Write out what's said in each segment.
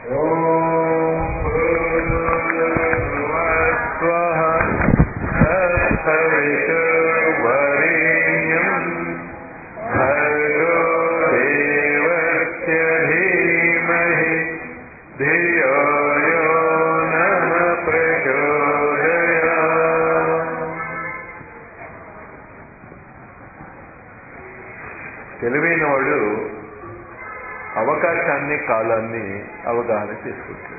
स्वः तत्सवितुर्वरेण्यम् भर्गो देवस्य धीमहि धियो यो नः प्रचोदयात् తెలివైన వాడు అవకాశాన్ని కాలాన్ని అవగాహన చేసుకుంటాడు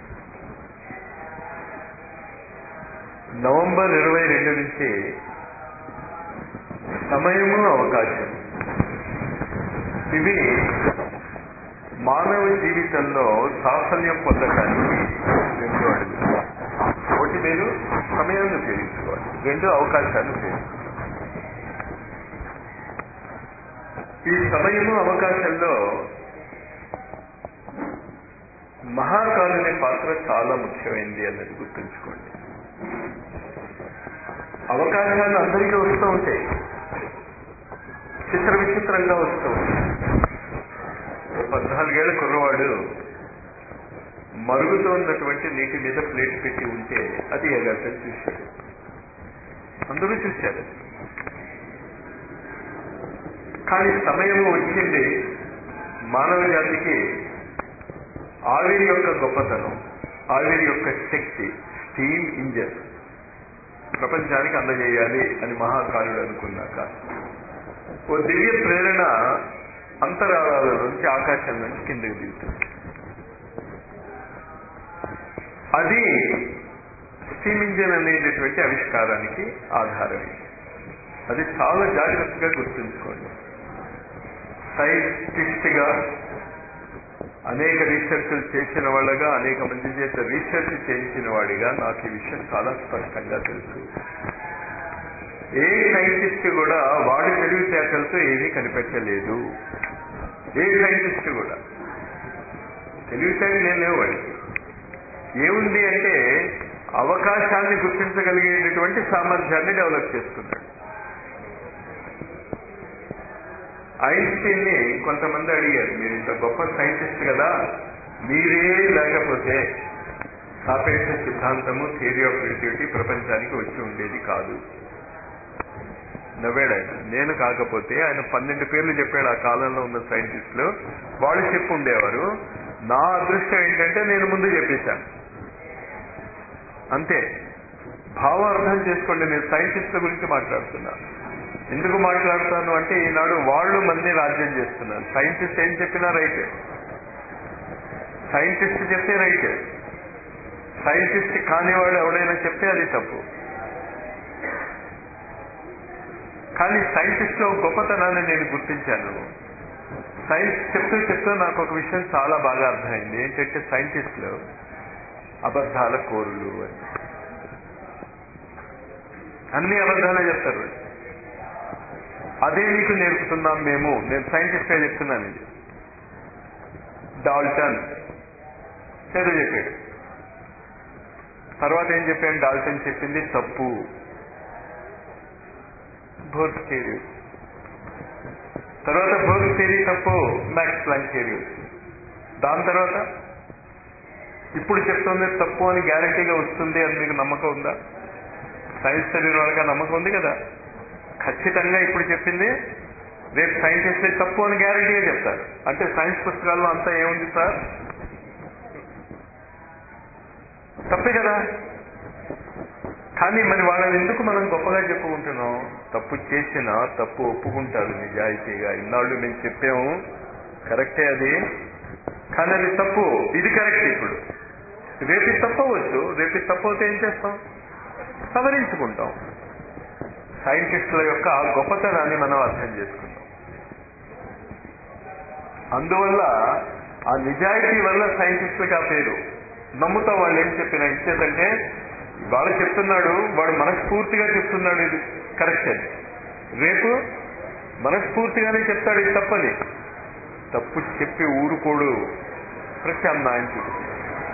నవంబర్ ఇరవై రెండు నుంచి సమయము అవకాశం ఇవి మానవ జీవితంలో సాఫల్యం పొందటానికి రెండు అడుగులు ఒకటి మీరు సమయాన్ని ఉపయోగించుకోవాలి రెండు అవకాశాన్ని ఉపయోగించుకోవాలి ఈ సమయము అవకాశంలో మహాకాలుని పాత్ర చాలా ముఖ్యమైనది అన్నది గుర్తుంచుకోండి అవకాశాలు అందరికీ వస్తూ ఉంటాయి చిత్ర విచిత్రంగా వస్తూ ఉంటాయి పద్నాలుగేళ్ల కుర్రవాడు మరుగుతున్నటువంటి నీటి మీద ప్లేట్ పెట్టి ఉంటే అది ఎగరటం చూశాడు అందరూ చూశారు కానీ సమయం వచ్చింది మానవ జాతికి ఆవిరి యొక్క గొప్పతనం ఆవిరి యొక్క శక్తి స్టీమ్ ఇంజన్ ప్రపంచానికి అందజేయాలి అని మహాకాలుడు అనుకున్నాక ఓ దివ్య ప్రేరణ అంతరాళాల నుంచి ఆకాశం నుంచి కిందకి దిగుతుంది అది స్టీమ్ ఇంజన్ అనేటటువంటి ఆవిష్కారానికి ఆధారమే అది చాలా జాగ్రత్తగా గుర్తుంచుకోండి సైంటిస్ట్ గా అనేక రీసెర్చ్లు చేసిన వాళ్ళగా అనేక మంది చేత రీసెర్చ్ చేయించిన వాడిగా నాకు ఈ విషయం చాలా స్పష్టంగా తెలుసు ఏ సైంటిస్ట్ కూడా వాడి తెలివితేటలతో ఏమీ కనిపెట్టలేదు ఏ సైంటిస్ట్ కూడా తెలివితేటలు ఏం లేవు వాడికి ఏముంది అంటే అవకాశాన్ని గుర్తించగలిగేటటువంటి సామర్థ్యాన్ని డెవలప్ చేసుకున్నాడు ఐన్స్టీన్ ని కొంతమంది అడిగారు మీరు ఇంత గొప్ప సైంటిస్ట్ కదా మీరే లేకపోతే సాపేక్ష సిద్ధాంతము థియరీ ఆఫ్ రిలేటివిటీ ప్రపంచానికి వచ్చి ఉండేది కాదు నవ్వాడు ఆయన నేను కాకపోతే ఆయన పన్నెండు పేర్లు చెప్పాడు ఆ కాలంలో ఉన్న సైంటిస్టులు వాళ్ళు చెప్పు ఉండేవారు నా అదృష్టం ఏంటంటే నేను ముందు చెప్పేశాను అంతే భావం అర్థం చేసుకోండి నేను సైంటిస్టుల గురించి మాట్లాడుతున్నాను ఎందుకు మాట్లాడతాను అంటే ఈనాడు వాళ్ళు మంది రాజ్యం చేస్తున్నారు సైంటిస్ట్ ఏం చెప్పినా రైట్ సైంటిస్ట్ చెప్తే రైట్ సైంటిస్ట్ కానివాడు ఎవడైనా చెప్తే అది తప్పు కానీ సైంటిస్ట్ లో గొప్పతనాన్ని నేను గుర్తించాను సైన్స్ చెప్తూ చెప్తూ నాకు ఒక విషయం చాలా బాగా అర్థమైంది ఏంటంటే సైంటిస్టులు అబద్ధాల కోరులు అని అన్ని అబద్ధాలే చెప్తారు వాళ్ళు. అదే మీకు నేర్పుతున్నాం మేము నేను సైంటిస్ట్ గా చెప్తున్నాను ఇది డాల్టన్ చదువు చెప్పాడు తర్వాత ఏం చెప్పాను డాల్టన్ చెప్పింది తప్పు భోర్స్ థియరీ తర్వాత భోర్స్ థియరీ తప్పు మ్యాక్స్ ప్లాంక్ థియరీ దాని తర్వాత ఇప్పుడు చెప్తుంది తప్పు అని గ్యారంటీగా వస్తుంది అని మీకు నమ్మకం ఉందా సైన్స్ చదివిన వాళ్ళగా నమ్మకం ఉంది కదా ఖచ్చితంగా ఇప్పుడు చెప్పింది రేపు సైంటిస్ట్ తప్పు అని గ్యారంటీగా చెప్తారు అంటే సైన్స్ పుస్తకాల్లో అంతా ఏముంది సార్ తప్పే కదా కానీ మరి వాళ్ళని ఎందుకు మనం గొప్పగా చెప్పుకుంటున్నాం తప్పు చేసినా తప్పు ఒప్పుకుంటారు నిజాయితీగా ఇన్నాళ్ళు మేము చెప్పాము కరెక్టే అది కానీ అది తప్పు ఇది కరెక్ట్ ఇప్పుడు రేపు ఇది తప్పవచ్చు రేపు ఇది తప్పవుతే ఏం చేస్తాం సవరించుకుంటాం సైంటిస్టుల యొక్క గొప్పతనాన్ని మనం అర్థం చేసుకుంటాం అందువల్ల ఆ నిజాయితీ వల్ల సైంటిస్టులకు ఆ పేరు నమ్ముతాం వాళ్ళు ఏం చెప్పినా ఇచ్చేదంటే వాడు చెప్తున్నాడు వాడు మనస్ఫూర్తిగా చెప్తున్నాడు ఇది కరెక్ట్ అని రేపు మనస్ఫూర్తిగానే చెప్తాడు ఇది తప్పని తప్పు చెప్పి ఊరుకోడు ప్రత్యామ్నాయం చూపుతుంది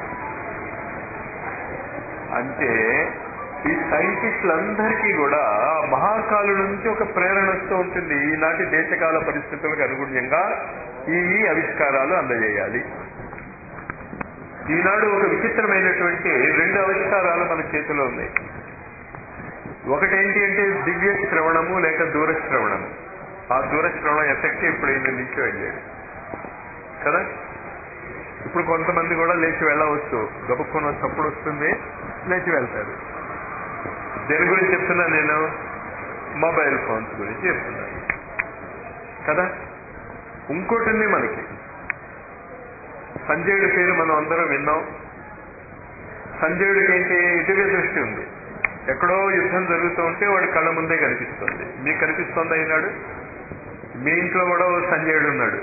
అంటే ఈ సైంటిస్టులందరికీ కూడా మహాకాలు నుంచి ఒక ప్రేరణ వస్తూ ఉంటుంది ఈనాటి దేశకాల పరిస్థితులకు అనుగుణ్యంగా ఈ ఈ ఆవిష్కారాలు అందజేయాలి ఈనాడు ఒక విచిత్రమైనటువంటి రెండు ఆవిష్కారాలు మన చేతిలో ఉన్నాయి ఒకటేంటి అంటే దివ్య శ్రవణము లేక దూర శ్రవణము ఆ దూర శ్రవణం ఎఫెక్ట్ ఇప్పుడు ఈయన నుంచి వెళ్ళాడు కదా ఇప్పుడు కొంతమంది కూడా లేచి వెళ్ళవచ్చు గబుక్కున్న చప్పుడు వస్తుంది లేచి వెళ్తారు దేని గురించి చెప్తున్నా నేను మొబైల్ ఫోన్స్ గురించి చెప్తున్నాను కదా ఇంకోటి ఉంది మనకి సంజయుడి పేరు మనం అందరం విన్నాం సంజయుడికి ఏంటి దివ్య దృష్టి ఉంది ఎక్కడో యుద్ధం జరుగుతూ ఉంటే వాడి కళ్ళ ముందే కనిపిస్తుంది మీకు కనిపిస్తుంది అయినాడు మీ ఇంట్లో కూడా ఓ సంజయుడు ఉన్నాడు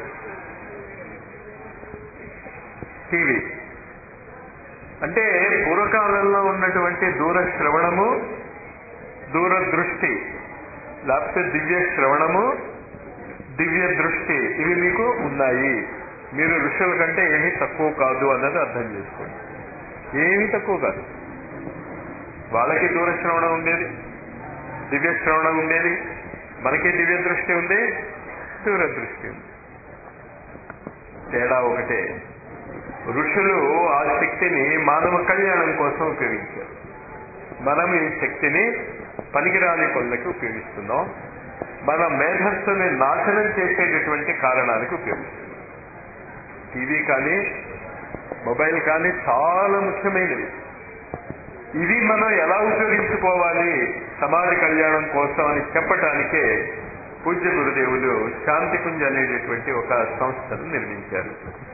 టీవీ అంటే పూర్వకాలంలో ఉన్నటువంటి దూర శ్రవణము దూర దృష్టి లేకపోతే దివ్య శ్రవణము దివ్య దృష్టి ఇవి మీకు ఉన్నాయి మీరు ఋషుల కంటే ఏమీ తక్కువ కాదు అన్నది అర్థం చేసుకోండి ఏమీ తక్కువ కాదు వాళ్ళకి దూర శ్రవణం ఉండేది దివ్య శ్రవణం ఉండేది మనకి దివ్య దృష్టి ఉంది దూర దృష్టి ఉంది తేడా ఒకటే ఋషులు ఆ శక్తిని మానవ కళ్యాణం కోసం ఉపయోగించారు మనం ఈ శక్తిని పనికిరాని పనులకి ఉపయోగిస్తున్నాం మన మేధస్సుని నాశనం చేసేటటువంటి కారణానికి ఉపయోగిస్తున్నాం టీవీ కానీ మొబైల్ కానీ చాలా ముఖ్యమైనవి ఇవి మనం ఎలా ఉపయోగించుకోవాలి సమాజ కళ్యాణం కోసం అని చెప్పటానికే పూజ్య గురుదేవులు శాంతికుంజ్ అనేటటువంటి ఒక సంస్థను నిర్మించారు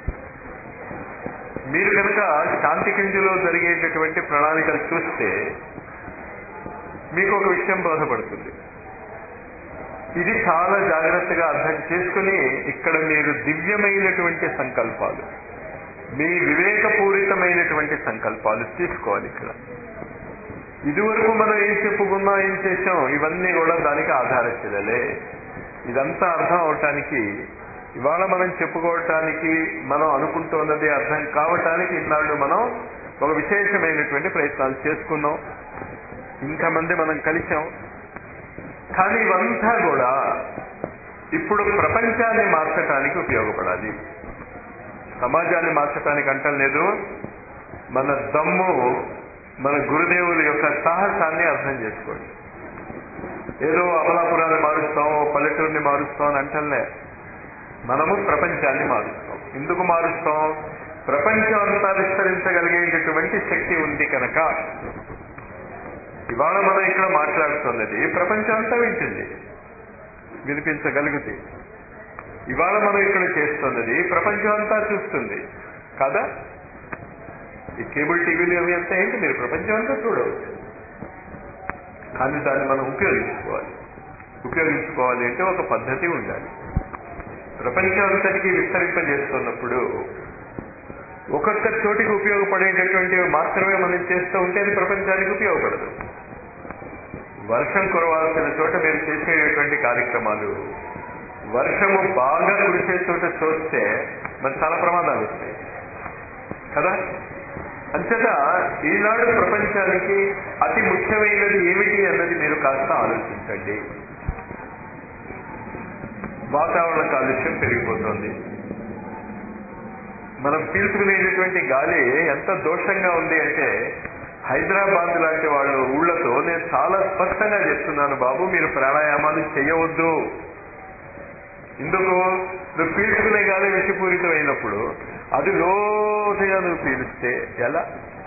మీరు కనుక శాంతికుంజలో జరిగేటటువంటి ప్రణాళికలు చూస్తే మీకు ఒక విషయం బోధపడుతుంది ఇది చాలా జాగ్రత్తగా అర్థం చేసుకుని ఇక్కడ మీరు దివ్యమైనటువంటి సంకల్పాలు మీ వివేకపూరితమైనటువంటి సంకల్పాలు తీసుకోవాలి ఇక్కడ ఇదివరకు మనం ఏం చెప్పుకున్నాం ఏం చేసాం ఇవన్నీ కూడా దానికి ఆధారశిలలే ఇదంతా అర్థం అవటానికి ఇవాళ మనం చెప్పుకోవటానికి మనం అనుకుంటున్నది అర్థం కావటానికి ఇన్నాళ్ళు మనం ఒక విశేషమైనటువంటి ప్రయత్నాలు చేసుకున్నాం ఇంతమంది మనం కలిసాం కానీ ఇవంతా కూడా ఇప్పుడు ప్రపంచాన్ని మార్చటానికి ఉపయోగపడాలి సమాజాన్ని మార్చటానికి అంటలేదు మన దమ్ము మన గురుదేవుల యొక్క సాహసాన్ని అర్థం చేసుకోండి ఏదో అమలాపురాన్ని మారుస్తాం పల్లెటూరిని మారుస్తాం అని అంటలే మనము ప్రపంచాన్ని మారుస్తాం ఎందుకు మారుస్తాం ప్రపంచం అంతా విస్తరించగలిగేటటువంటి శక్తి ఉంది కనుక ఇవాళ మనం ఇక్కడ మాట్లాడుతున్నది ప్రపంచం అంతా వింటుంది వినిపించగలిగితే ఇవాళ మనం ఇక్కడ చేస్తున్నది ప్రపంచం అంతా చూస్తుంది కదా ఈ కేబుల్ టీవీలు అవి అంతా ఏంటి మీరు ప్రపంచం అంతా చూడవచ్చు కానీ దాన్ని మనం ఉపయోగించుకోవాలి ఉపయోగించుకోవాలి అంటే ఒక పద్ధతి ఉండాలి ప్రపంచం అంతటికి విస్తరింపజేస్తున్నప్పుడు ఒక్కొక్క చోటికి ఉపయోగపడేటటువంటివి మాత్రమే మనం చేస్తూ ఉంటే అది ప్రపంచానికి ఉపయోగపడదు వర్షం కురవాల్సిన చోట మీరు చేసేటటువంటి కార్యక్రమాలు వర్షము బాగా కురిసే చోట చూస్తే మరి చాలా ప్రమాదాలు వస్తాయి కదా అంతట ఈనాడు ప్రపంచానికి అతి ముఖ్యమైనది ఏమిటి అన్నది మీరు కాస్త ఆలోచించండి వాతావరణ కాలుష్యం పెరిగిపోతుంది మనం పీల్చుకునేటటువంటి గాలి ఎంత దోషంగా ఉంది అంటే హైదరాబాద్ లాంటి వాళ్ళ ఊళ్ళతో నేను చాలా స్పష్టంగా చెప్తున్నాను బాబు మీరు ప్రాణాయామాలు చేయవద్దు ఎందుకు నువ్వు పీల్చుకునే గాలి విషపూరితమైనప్పుడు అది లోతుగా నువ్వు పీలిస్తే ఎలా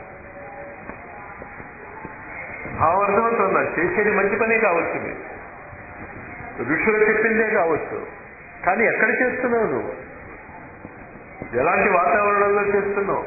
భావార్థమవుతుందా చేసేది మంచి పనే కావచ్చు మీరు ఋషులు చెప్పిందే కావచ్చు కానీ ఎక్కడ చేస్తున్నావు నువ్వు ఎలాంటి వాతావరణంలో చేస్తున్నావు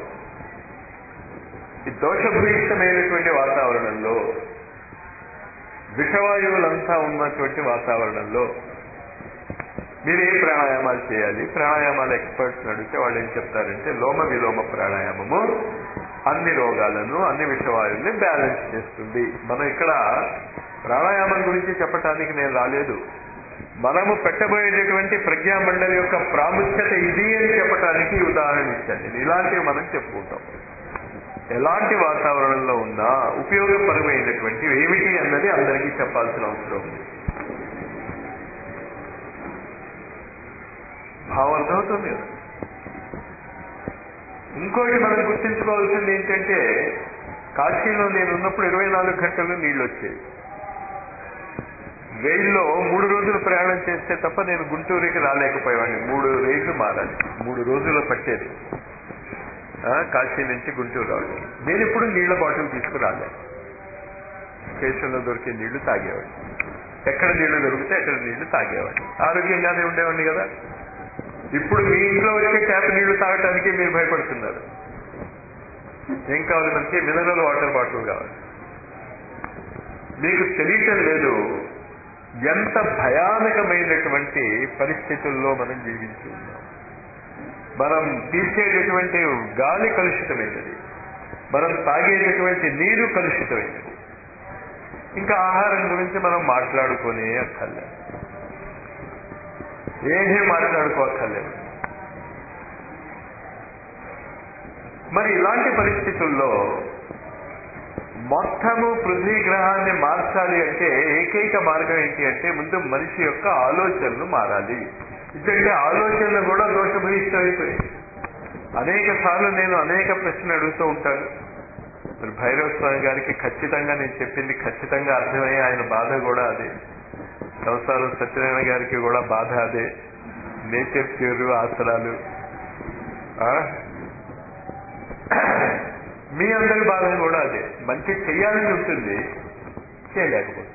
ఈ దోషభూయిష్టమైనటువంటి వాతావరణంలో విషవాయువులంతా ఉన్నటువంటి వాతావరణంలో మీరు ఏ ప్రాణాయామాలు చేయాలి ప్రాణాయామాల ఎక్స్పర్ట్స్ అడిగితే వాళ్ళు ఏం చెప్తారంటే లోమ విలోమ ప్రాణాయామము అన్ని రోగాలను అన్ని విషవాయువుల్ని బ్యాలెన్స్ చేస్తుంది మనం ఇక్కడ ప్రాణాయామం గురించి చెప్పటానికి నేను రాలేదు మనము పెట్టబోయేటటువంటి ప్రజ్ఞామండలి యొక్క ప్రాముఖ్యత ఇది అని చెప్పటానికి ఉదాహరణ ఇచ్చండి ఇలాంటివి మనం చెప్పుకుంటాం ఎలాంటి వాతావరణంలో ఉన్నా ఉపయోగపరమైనటువంటి ఏమిటి అన్నది అందరికీ చెప్పాల్సిన అవసరం ఉంది భావం అర్థమవుతుంది కదా ఇంకోటి మనం గుర్తించుకోవాల్సింది ఏంటంటే కాశీలో నేను ఉన్నప్పుడు ఇరవై నాలుగు గంటలు నీళ్ళు వచ్చేవి రైల్లో మూడు రోజులు ప్రయాణం చేస్తే తప్ప నేను గుంటూరుకి రాలేకపోయేవాడిని మూడు రైళ్లు మారాలి మూడు రోజులు పట్టేది ఆ, కాశీ నుంచి గుంటూరు రావడం నేను ఎప్పుడు నీళ్ల బాటిల్ తీసుకురాలే స్టేషన్లో దొరికే నీళ్లు తాగేవాడిని ఎక్కడ నీళ్లు దొరికితే అక్కడ నీళ్లు తాగేవాడిని ఆరోగ్యంగానే ఉండేవాడిని కదా ఇప్పుడు మీ ఇంట్లో వచ్చే ట్యాప్ నీళ్లు తాగటానికి మీరు భయపడుతున్నారు ఏం కావాలి మనకి మినరల్ వాటర్ బాటిల్ కావాలి మీకు తెలియటం లేదు ఎంత భయానకమైనటువంటి పరిస్థితుల్లో మనం జీవించి ఉన్నాం మనం తీసేటటువంటి గాలి కలుషితమైనది మనం తాగేటటువంటి నీరు కలుషితమైనది ఇంకా ఆహారం గురించి మనం మాట్లాడుకునే అక్కర్లేదు ఏమీ మాట్లాడుకోక్కర్లేదు మరి ఇలాంటి పరిస్థితుల్లో మొత్తము పృథ్వీ గ్రహాన్ని మార్చాలి అంటే ఏకైక మార్గం ఏంటి అంటే ముందు మనిషి యొక్క ఆలోచనలు మారాలి ఎందుకంటే ఆలోచనలు కూడా దోషభూయిష్టమైపోయాయి అనేక సార్లు నేను అనేక ప్రశ్నలు అడుగుతూ ఉంటాను మరి భైరవ స్వామి గారికి ఖచ్చితంగా నేను చెప్పింది ఖచ్చితంగా అర్థమయ్యే ఆయన బాధ కూడా అదే సంసారం సత్యనారాయణ గారికి కూడా బాధ అదే నేచర్ క్యూర్ ఆసరాలు ఆ? మీ అందరి బాధ కూడా అదే మంచి చెయ్యాలని ఉంటుంది చేయలేకపోతుంది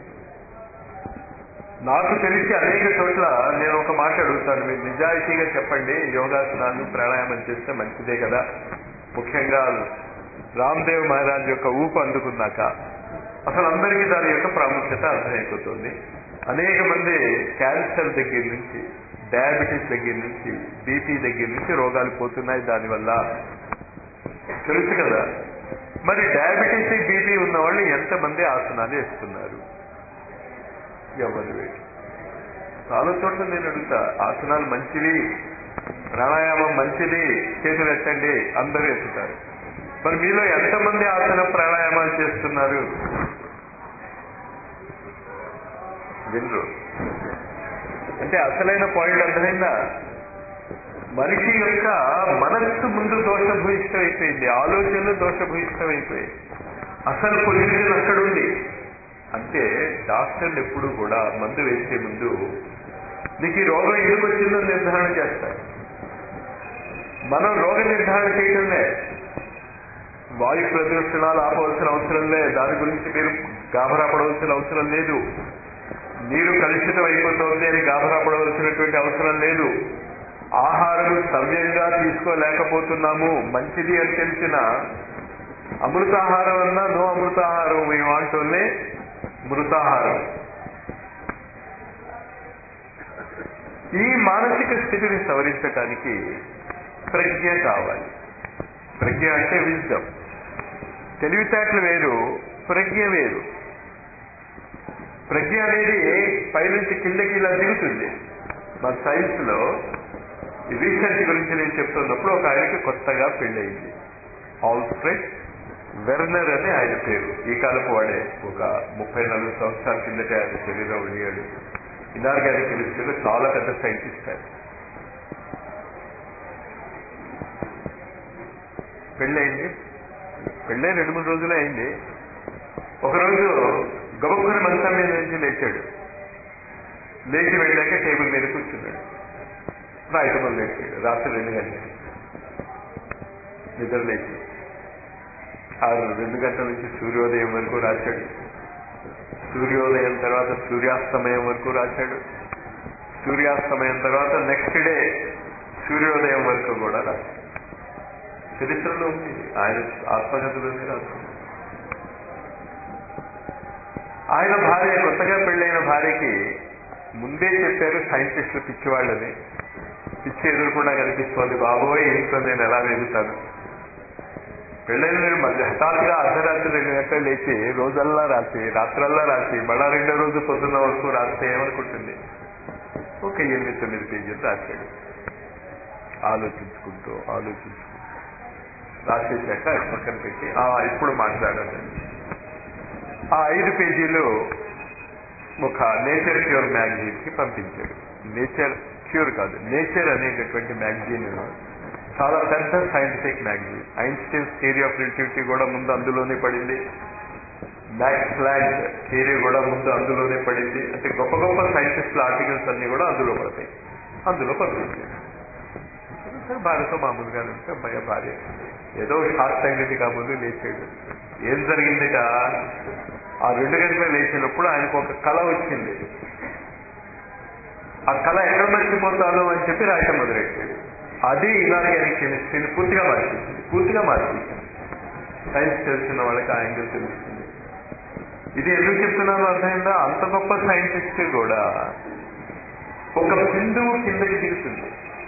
నాకు తెలిసి అనేక చోట్ల నేను ఒక మాట అడుగుతాను మీరు నిజాయితీగా చెప్పండి యోగాసనాలు ప్రాణాయామం చేస్తే మంచిదే కదా ముఖ్యంగా రామ్దేవ్ మహారాజ్ యొక్క ఊపు అందుకున్నాక అసలు అందరికీ దాని యొక్క ప్రాముఖ్యత అర్థమైపోతుంది అనేక మంది క్యాన్సర్ దగ్గర నుంచి డయాబెటీస్ దగ్గర నుంచి బీపీ దగ్గర నుంచి రోగాలు పోతున్నాయి దానివల్ల తెలుసు కదా మరి డయాబెటీస్ బీపీ ఉన్న వాళ్ళు ఎంతమంది ఆసనాలు వేస్తున్నారు ఎవరు వేరు చాలా చోట్ల నేను అడుగుతా ఆసనాలు మంచివి ప్రాణాయామం మంచిది చేతులు ఎత్తండి అందరూ ఎత్తుతారు మరి మీలో ఎంతమంది ఆసన ప్రాణాయామాలు చేస్తున్నారు వినరు అంటే అసలైన పాయింట్ అర్థమైందా మనిషి యొక్క మనస్సు ముందు దోషభూయిష్టమైపోయింది ఆలోచనలు దోషభూయిష్టమైపోయాయి అసలు పొజిషన్ అక్కడుంది అంటే డాక్టర్లు ఎప్పుడు కూడా మందు వేసే ముందు నీకు ఈ రోగం ఎందుకు వచ్చిందో నిర్ధారణ చేస్తారు మనం రోగ నిర్ధారణ చేయటంలే వాయు ప్రదర్శనాలు ఆపవలసిన అవసరం లే దాని గురించి మీరు గాభరా పడవలసిన అవసరం లేదు నీరు కలుషితం అయిపోతుంది అని గాభరా పడవలసినటువంటి అవసరం లేదు ఆహారం సవ్యంగా తీసుకోలేకపోతున్నాము మంచిది అని తెలిసిన అమృతాహారం అన్నా నో అమృతాహారం మేము అంటూనే మృతాహారం ఈ మానసిక స్థితిని సవరించటానికి ప్రజ్ఞ కావాలి ప్రజ్ఞ అంటే విజ్డమ్ తెలివితేటలు వేరు ప్రజ్ఞ వేరు ప్రజ్ఞ అనేది పైనుంచి కిందకి ఇలా దిగుతుంది మా సైన్స్ లో ఈ రీసెర్చ్ గురించి నేను చెప్తున్నప్పుడు ఒక ఆయనకి కొత్తగా పెళ్ళయింది ఆల్ఫ్రెడ్ వెర్నర్ అని ఆయన పేరు ఈ కాలపు వాడే ఒక ముప్పై నాలుగు సంవత్సరాల కిందటే ఆయన శరీరం వెళ్ళాడు ఇనార్గానిక్ కెమిస్ట్రీలో చాలా పెద్ద సైంటిస్ట్ ఆయన పెళ్ళయింది పెళ్ళే రెండు మూడు రోజులే అయింది ఒకరోజు గబుక్కుని మంచం మీద నుంచి లేచాడు లేచి వెళ్ళాక టేబుల్ మీద కూర్చున్నాడు రాయటం మొదలెట్టాడు రాత్రి రెండు గంటలు నిద్ర లేచి ఆ రెండు గంటల నుంచి సూర్యోదయం వరకు రాశాడు సూర్యోదయం తర్వాత సూర్యాస్తమయం వరకు రాశాడు సూర్యాస్తమయం తర్వాత నెక్స్ట్ డే సూర్యోదయం వరకు కూడా రాశాడు చరిత్రలో ఉంది ఆయన ఆత్మకథలోనే రాశాడు ఆయన భార్య కొత్తగా పెళ్ళైన భార్యకి ముందే చెప్పారు సైంటిస్టులు పిచ్చివాళ్ళని పిచ్చి ఎదురకుండా కనిపిస్తోంది బాబోయ్ ఇంట్లో నేను ఎలా వెళ్తాను పెళ్ళైన నేను మధ్య హఠాత్తుగా అర్ధరాత్రి రెండు గంటలు లేచి రోజల్లా రాసి రాత్రల్లా రాసి మళ్ళా రెండో రోజు పొద్దున్న వరకు రాస్తే ఏమనుకుంటుంది ఒక ఎనిమిది తొమ్మిది పేజీలు రాశాడు ఆలోచించుకుంటూ ఆలోచించుకుంటూ రాసేసాక పక్కన పెట్టి ఆ ఇప్పుడు మాట్లాడాలి ఆ ఐదు పేజీలు ఒక నేచర్ క్యూర్ మ్యాగజైన్ కి పంపించాడు నేచర్ క్యూర్ కాదు నేచర్ అనేటటువంటి మ్యాగజైన్ చాలా పెద్ద scientific magazine Einstein theory of relativity కూడా ముందు అందులోనే పడింది మ్యాక్స్ ప్లాంక్ థియరీ కూడా ముందు అందులోనే పడింది అంటే గొప్ప గొప్ప సైంటిస్టుల ఆర్టికల్స్ అన్ని కూడా అందులో పడతాయి అందులో పబ్లిష్ చేశారు భార్యతో మామూలుగా ఉంటే అమ్మాయి భార్య ఏదో షార్ట్ అయింది కాబోదు లేచాడు ఏం జరిగిందిట ఆ రెండు గంటలు లేచినప్పుడు ఆయనకు ఒక కళ వచ్చింది ఆ కళ ఎక్కడ మర్చిపోతాను అని చెప్పి రాయటం మొదలెట్టాడు అది ఇలాగే కెమిస్ట్రీని పూర్తిగా మార్చేసింది పూర్తిగా మార్చేసింది సైన్స్ తెలిసిన వాళ్ళకి ఆ యాంగిల్ తెలుస్తుంది ఇది ఎందుకు చెప్తున్నాను అర్థమైందా అంత గొప్ప సైంటిస్ట్ కూడా ఒక బిందువు కిందకి దిగుతుంది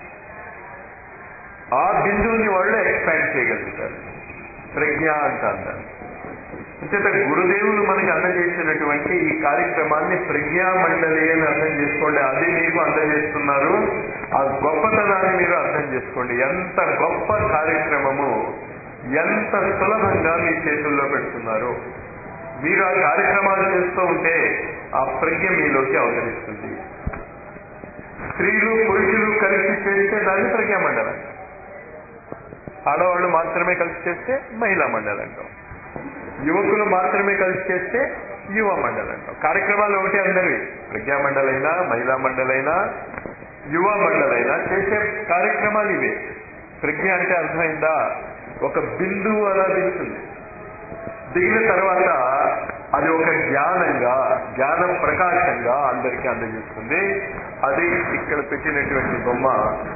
ఆ బిందువుని వాళ్ళు ఎక్స్పాండ్ చేయగలుగుతారు ప్రజ్ఞ అంటారు దాన్ని అంచేత గురుదేవులు మనకి అందజేసినటువంటి ఈ కార్యక్రమాన్ని ప్రజ్ఞా మండలి అని అర్థం చేసుకోండి అది మీకు అందజేస్తున్నారు ఆ గొప్పతనాన్ని మీరు అర్థం చేసుకోండి ఎంత గొప్ప కార్యక్రమము ఎంత సులభంగా మీ చేతుల్లో పెడుతున్నారు మీరు ఆ కార్యక్రమాలు చేస్తూ ఉంటే ఆ ప్రజ్ఞ మీలోకి అవతరిస్తుంది స్త్రీలు పురుషులు కలిసి చేస్తే దాన్ని ప్రజ్ఞా మండలం ఆడవాళ్ళు మాత్రమే కలిసి చేస్తే మహిళా మండలి అంటాం యువకులు మాత్రమే కలిసి చేస్తే యువ మండలి అంటాం కార్యక్రమాలు ఒకటి అందరివి ప్రజ్ఞా మండలైనా మహిళా మండలైనా యువ మండలైనా చేసే కార్యక్రమాలు ఇవే ప్రజ్ఞ అంటే అర్థమైందా ఒక బిందువు అలా దిగుతుంది దిగిన తర్వాత అది ఒక జ్ఞానంగా జ్ఞాన ప్రకాశంగా అందరికీ అందజేస్తుంది అది ఇక్కడ పెట్టినటువంటి బొమ్మ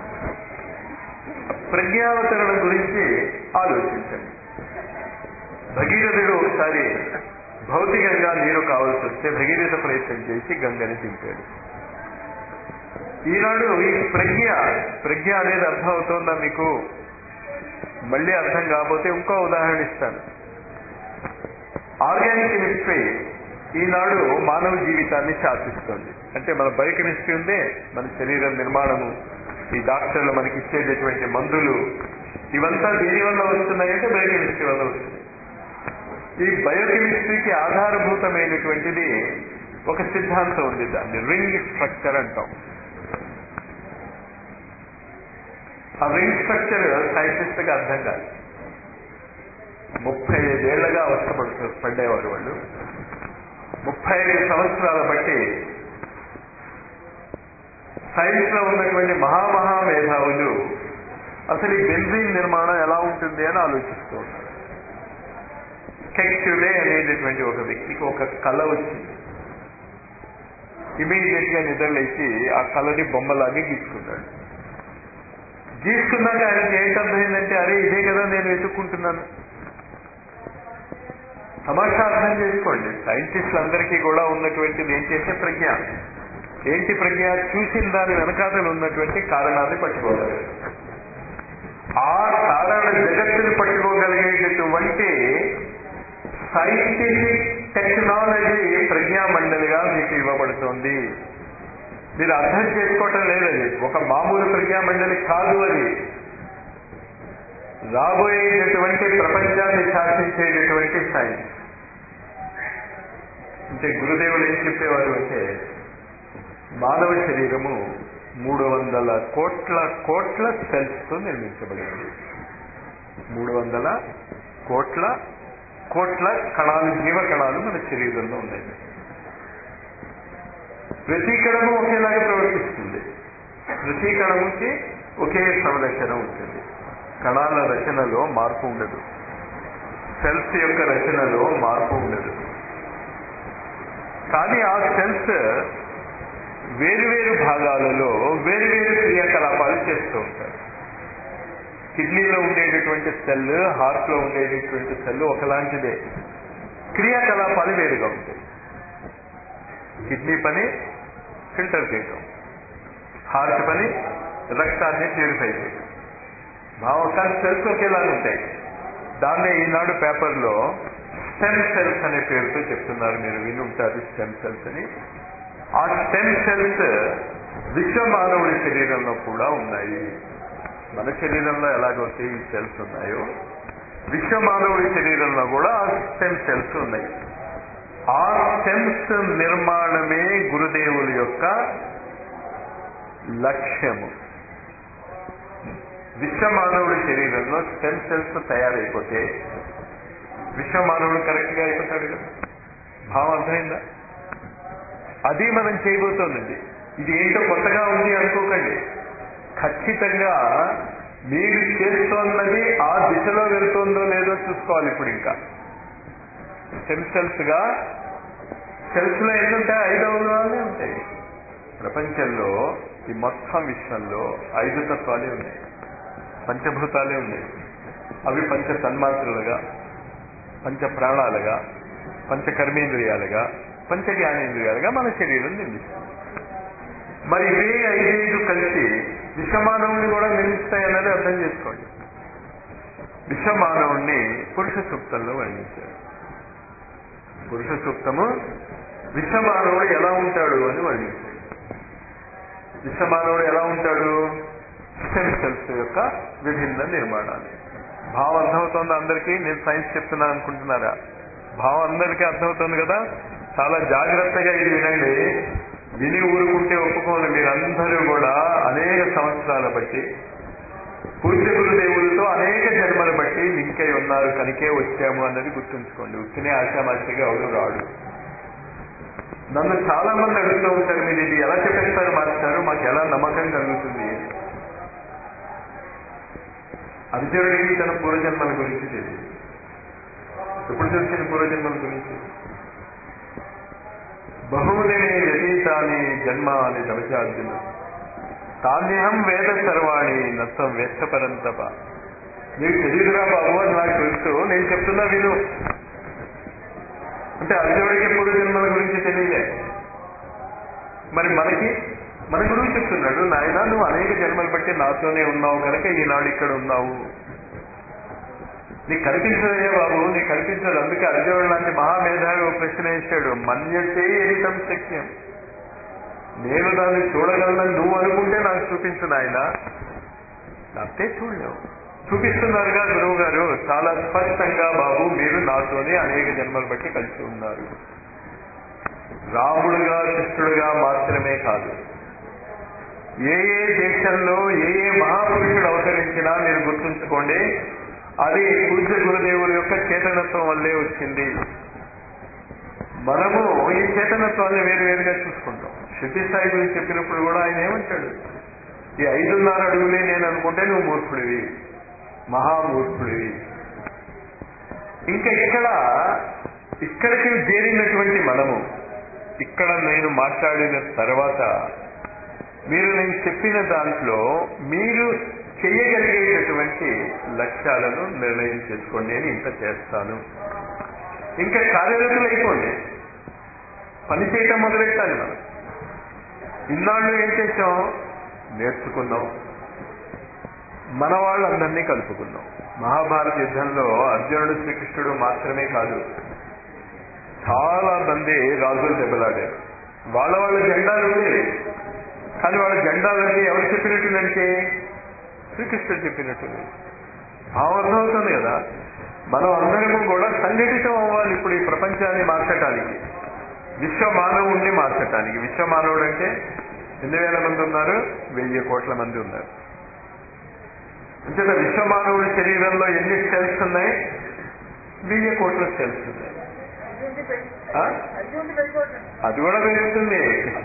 ప్రజ్ఞావతరణ గురించి ఆలోచించండి భగీరథుడు ఒకసారి భౌతికంగా నీరు కావాల్సి వస్తే భగీరథ ప్రయత్నం చేసి గంగని దింపాడు ఈనాడు ఈ ప్రజ్ఞ ప్రజ్ఞ అనేది అర్థం అవుతుందా మీకు మళ్ళీ అర్థం కాకపోతే ఇంకో ఉదాహరణ ఇస్తాను ఆర్గానిక్ కెమిస్ట్రీ ఈనాడు మానవ జీవితాన్ని శాసిస్తుంది అంటే మన బయోకెమిస్ట్రీ ఉందే మన శరీర నిర్మాణము ఈ డాక్టర్లు మనకి ఇచ్చేటటువంటి మందులు ఇవంతా దేని వల్ల వస్తున్నాయంటే బయోకెమిస్ట్రీ వల్ల వస్తుంది ఈ బయోకెమిస్ట్రీకి ఆధారభూతమైనటువంటిది ఒక సిద్ధాంతం ఉంది దాన్ని రింగ్ స్ట్రక్చర్ అంటాం ఆ రింగ్ స్ట్రక్చర్ సైంటిస్ట్ గా అర్థం కాదు ముప్పై ఐదేళ్లగా అవస్థపడుతూ పడ్డేవారు వాళ్ళు ముప్పై ఐదు సంవత్సరాల బట్టి సైన్స్ లో ఉన్నటువంటి మహామహా మేధావులు అసలు ఈ బెంజిన్ నిర్మాణం ఎలా ఉంటుంది అని ఆలోచిస్తూ ఉన్నారు కెక్చులే అనేటటువంటి ఒక వ్యక్తికి ఒక కళ వచ్చింది ఇమీడియట్ గా నిద్రలేసి ఆ కళని బొమ్మలాగే గీసుకున్నాడు గీసుకున్నాక ఆయనకి ఏంటి అర్థమైందంటే అరే ఇదే కదా నేను వెతుక్కుంటున్నాను తమాషా అర్థం చేసుకోండి సైంటిస్టులందరికీ కూడా ఉన్నటువంటిది ఏం చేసే ప్రజ్ఞ ఏంటి ప్రజ్ఞ చూసిన దాని వెనకాతలు ఉన్నటువంటి కారణాన్ని పట్టుకోగలరు ఆ కారణ జగత్తుని పట్టుకోగలిగేటటువంటి సైంటిఫిక్ టెక్నాలజీ ప్రజ్ఞా మండలిగా మీకు ఇవ్వబడుతోంది మీరు అర్థం చేసుకోవటం లేదది ఒక మామూలు ప్రజ్ఞా మండలి కాదు అది రాబోయేటటువంటి ప్రపంచాన్ని శాసించేటటువంటి సైన్స్ అంటే గురుదేవులు ఏం చెప్పేవారు అంటే మానవ శరీరము మూడు వందల కోట్ల కోట్ల సెల్స్ తో నిర్మించబడింది మూడు వందల కోట్ల కోట్ల కణాలు జీవ కణాలు మన శరీరంలో ఉన్నాయి ప్రతి కణము ఒకేలాగా ప్రవర్తిస్తుంది ప్రతి కణముకి ఒకే సంరచన ఉంటుంది కణాల రచనలో మార్పు ఉండదు సెల్స్ యొక్క రచనలో మార్పు ఉండదు కానీ ఆ సెల్స్ వేరువేరు భాగాలలో వేరువేరు క్రియాకలాపాలు చేస్తూ ఉంటారు కిడ్నీలో ఉండేటటువంటి సెల్ హార్ట్ లో ఉండేటటువంటి సెల్ ఒకలాంటిదే క్రియాకలాపాలు వేరుగా ఉంటాయి కిడ్నీ పని ఫిల్టర్ చేయటం హార్ట్ పని రక్తాన్ని ప్యూరిఫై చేయటం భావకాలు సెల్స్ ఒకేలాగా ఉంటాయి దాన్నే ఈనాడు పేపర్లో స్టెమ్ సెల్స్ అనే పేరుతో చెప్తున్నారు మీరు విని ఉంటారు స్టెమ్ సెల్స్ అని ఆ స్టెమ్ సెల్స్ విశ్వ మానవుడి శరీరంలో కూడా ఉన్నాయి మన శరీరంలో ఎలాగైతే ఈ సెల్స్ ఉన్నాయో విశ్వ మానవుడి శరీరంలో కూడా ఆ స్టెమ్ సెల్స్ ఉన్నాయి ఆ స్టెమ్స్ నిర్మాణమే గురుదేవుల యొక్క లక్ష్యము విశ్వమానవుడి శరీరంలో స్టెమ్ సెల్స్ తయారైపోతే విశ్వమానవుడు కరెక్ట్ గా అయిపోతాడు కదా భావం అర్థమైందా అది మనం చేయబోతోంది ఇది ఏంటో కొత్తగా ఉంది అనుకోకండి ఖచ్చితంగా మీరు చేస్తోన్నది ఆ దిశలో వెళ్తుందో లేదో చూసుకోవాలి ఇప్పుడు ఇంకా స్టెమ్ సెల్స్ గా సెల్స్ లో ఎన్ని ఉంటాయి ఐదు అవయవాలే ఉంటాయి ప్రపంచంలో ఈ మొత్తం విశ్వంలో ఐదు తత్వాలే ఉన్నాయి పంచభూతాలే ఉన్నాయి అవి పంచ తన్మాత్రలుగా పంచ ప్రాణాలుగా పంచ కర్మేంద్రియాలుగా పంచ జ్ఞానేంద్రియాలుగా మన శరీరం నిర్మిస్తుంది మరి ఇవే ఐదైదు కలిసి విశ్వమానవుని కూడా నిర్మిస్తాయన్నది అర్థం చేసుకోండి విశ్వమానవుణ్ణి పురుష సూక్తంలో వర్ణించారు పురుష సూక్తము విశ్వమానవుడు ఎలా ఉంటాడు అని వర్ణించాడు విశ్వమానవుడు ఎలా ఉంటాడు స్టెమ్ సెల్స్ యొక్క విభిన్న నిర్మాణాలు భావం అర్థమవుతోంది అందరికీ నేను సైన్స్ చెప్తున్నా అనుకుంటున్నారా భావం అందరికీ అర్థమవుతుంది కదా చాలా జాగ్రత్తగా ఇది వినండి విని ఊరుకుంటే ఒప్పుకోను మీరందరూ కూడా అనేక సంవత్సరాల బట్టి పూజ్య గురుదేవులతో అనేక జన్మలు బట్టి లింక్ అయి ఉన్నారు కనుకే వచ్చాము అన్నది గుర్తుంచుకోండి ఉత్తినే ఆశామాషిగా ఎవరు రాడు నన్ను చాలా మంది అడుగుతూ ఉంటారు మీరు ఇది ఎలా చెప్పేస్తారు మాస్టారు మాకు ఎలా నమ్మకం కలుగుతుంది అర్జునుడికి తన పూర్వజన్మల గురించి తెలియదు ఎప్పుడు తెలిసిన పూర్వజన్మల గురించి బహుమునినే వ్యతీతాని జన్మ అని దవచార్జున తాన్యహం వేద సర్వాణి నత్వం వేత్తపరంతప నీకు తెలియదురా బాబు అని నాకు తెలుసు నేను చెప్తున్నా విను అంటే అర్జునుడికి ఎప్పుడు జన్మల గురించి తెలియలే మరి మనకి మన గురువు చెప్తున్నాడు నాయన నువ్వు అనేక జన్మలు బట్టి నాతోనే ఉన్నావు కనుక ఈనాడు ఇక్కడ ఉన్నావు నీకు కనిపించదే బాబు నీకు కనిపించదు అందుకే అర్జునుడు లాంటి మహామేధావి ఒక ప్రశ్న వేశాడు మన్యతే ఎరితం శక్యం నేను దాన్ని చూడగలను నువ్వు అనుకుంటే నాకు చూపించు నాయన అంతే చూడలేవు చూపిస్తున్నారుగా గురువు గారు చాలా స్పష్టంగా బాబు మీరు నాతోనే అనేక జన్మలు బట్టి కలిసి ఉన్నారు రాముడుగా కృష్ణుడుగా మాత్రమే కాదు ఏ ఏ దేశంలో ఏ ఏ మహాపురుషుడు అవతరించినా మీరు గుర్తుంచుకోండి అది పూజ్య గురుదేవుల యొక్క చేతనత్వం వల్లే వచ్చింది మనము ఈ చేతనత్వాన్ని వేరు వేరుగా చూసుకుంటాం శృతి స్థాయి గురించి చెప్పినప్పుడు కూడా ఆయన ఏమంటాడు ఈ ఐదున్నర అడుగులే నేను అనుకుంటే నువ్వు మూర్ఖుడివి మహామూర్ఖుడివి ఇంకా ఇక్కడ ఇక్కడికి చేరినటువంటి మనము ఇక్కడ నేను మాట్లాడిన తర్వాత మీరు నేను చెప్పిన దాంట్లో మీరు చేయగలిగేటటువంటి లక్ష్యాలను నిర్ణయం చేసుకోండి అని ఇంత చేస్తాను ఇంకా కార్యరతులు అయిపోండి పని చేయటం మొదలెట్టాలి మనం ఇన్నాళ్ళు ఏం చేసాం నేర్చుకున్నాం మన వాళ్ళందరినీ కలుపుకున్నాం మహాభారత యుద్ధంలో అర్జునుడు శ్రీకృష్ణుడు మాత్రమే కాదు చాలా మంది రాజులు దెబ్బలాడారు వాళ్ళ వాళ్ళ జెండాలు ఉండేవి కానీ వాళ్ళ జెండాలన్నీ ఎవరు చెప్పినట్టు నడిచే శ్రీకృష్ణుడు చెప్పినట్టు భావం అర్థమవుతుంది కదా మనం అందరము కూడా సంఘటితం అవ్వాలి ఇప్పుడు ఈ ప్రపంచాన్ని మార్చటానికి విశ్వ మానవుణ్ణి మార్చటానికి విశ్వ మానవుడు అంటే ఎన్ని వేల మంది ఉన్నారు వెయ్యి కోట్ల మంది ఉన్నారు అంచేత విశ్వ మానవుడి శరీరంలో ఎన్ని సెల్స్ ఉన్నాయి వెయ్యి కోట్ల సెల్స్ ఉన్నాయి ఆ? అది కూడా పెరుగుతుంది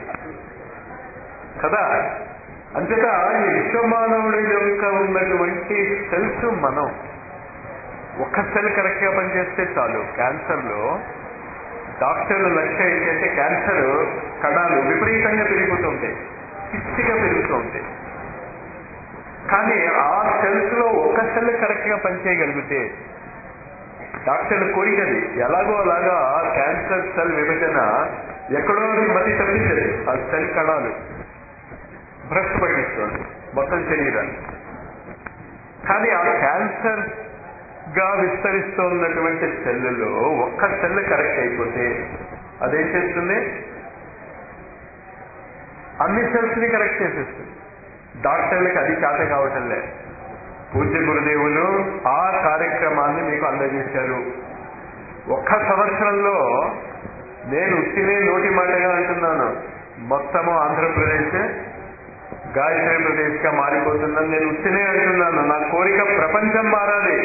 కదా అంతేత ఈ విశ్వమానవుడి యొక్క ఉన్నటువంటి సెల్స్ మనం ఒక్క సెల్ కరెక్ట్ గా పనిచేస్తే చాలు క్యాన్సర్ లో డాక్టర్ల లక్ష్యం ఏంటంటే క్యాన్సర్ కణాలు విపరీతంగా పెరిగిపోతూ ఉంటాయి పిచ్చిగా పెరుగుతూ ఉంటాయి కానీ ఆ సెల్స్ లో ఒక సెల్ కరెక్ట్ గా పనిచేయగలిగితే డాక్టర్ల కోరికది ఎలాగో అలాగా క్యాన్సర్ సెల్ విభజన ఎక్కడో మతి తప్పించదు ఆ సెల్ కణాలు భ్రష్టు పట్టిస్తుంది మొత్తం శరీరాన్ని కానీ ఆ క్యాన్సర్ గా విస్తరిస్తున్నటువంటి సెల్లులో ఒక్క సెల్ కరెక్ట్ అయిపోతే అదేం చేస్తుంది అన్ని సెల్స్ ని కరెక్ట్ చేసేస్తుంది డాక్టర్లకు అది చేత కావటం లేదు పూజ్య గురుదేవులు ఆ కార్యక్రమాన్ని మీకు అందజేశారు ఒక్క సంవత్సరంలో నేను ఉత్తినే నోటి మాటగా అంటున్నాను మొత్తము ఆంధ్రప్రదేశ్ గాయత్రి ప్రదేశ్ గా మారిపోతుందని నేను ఉత్తినే అంటున్నాను నా కోరిక ప్రపంచం మారాలి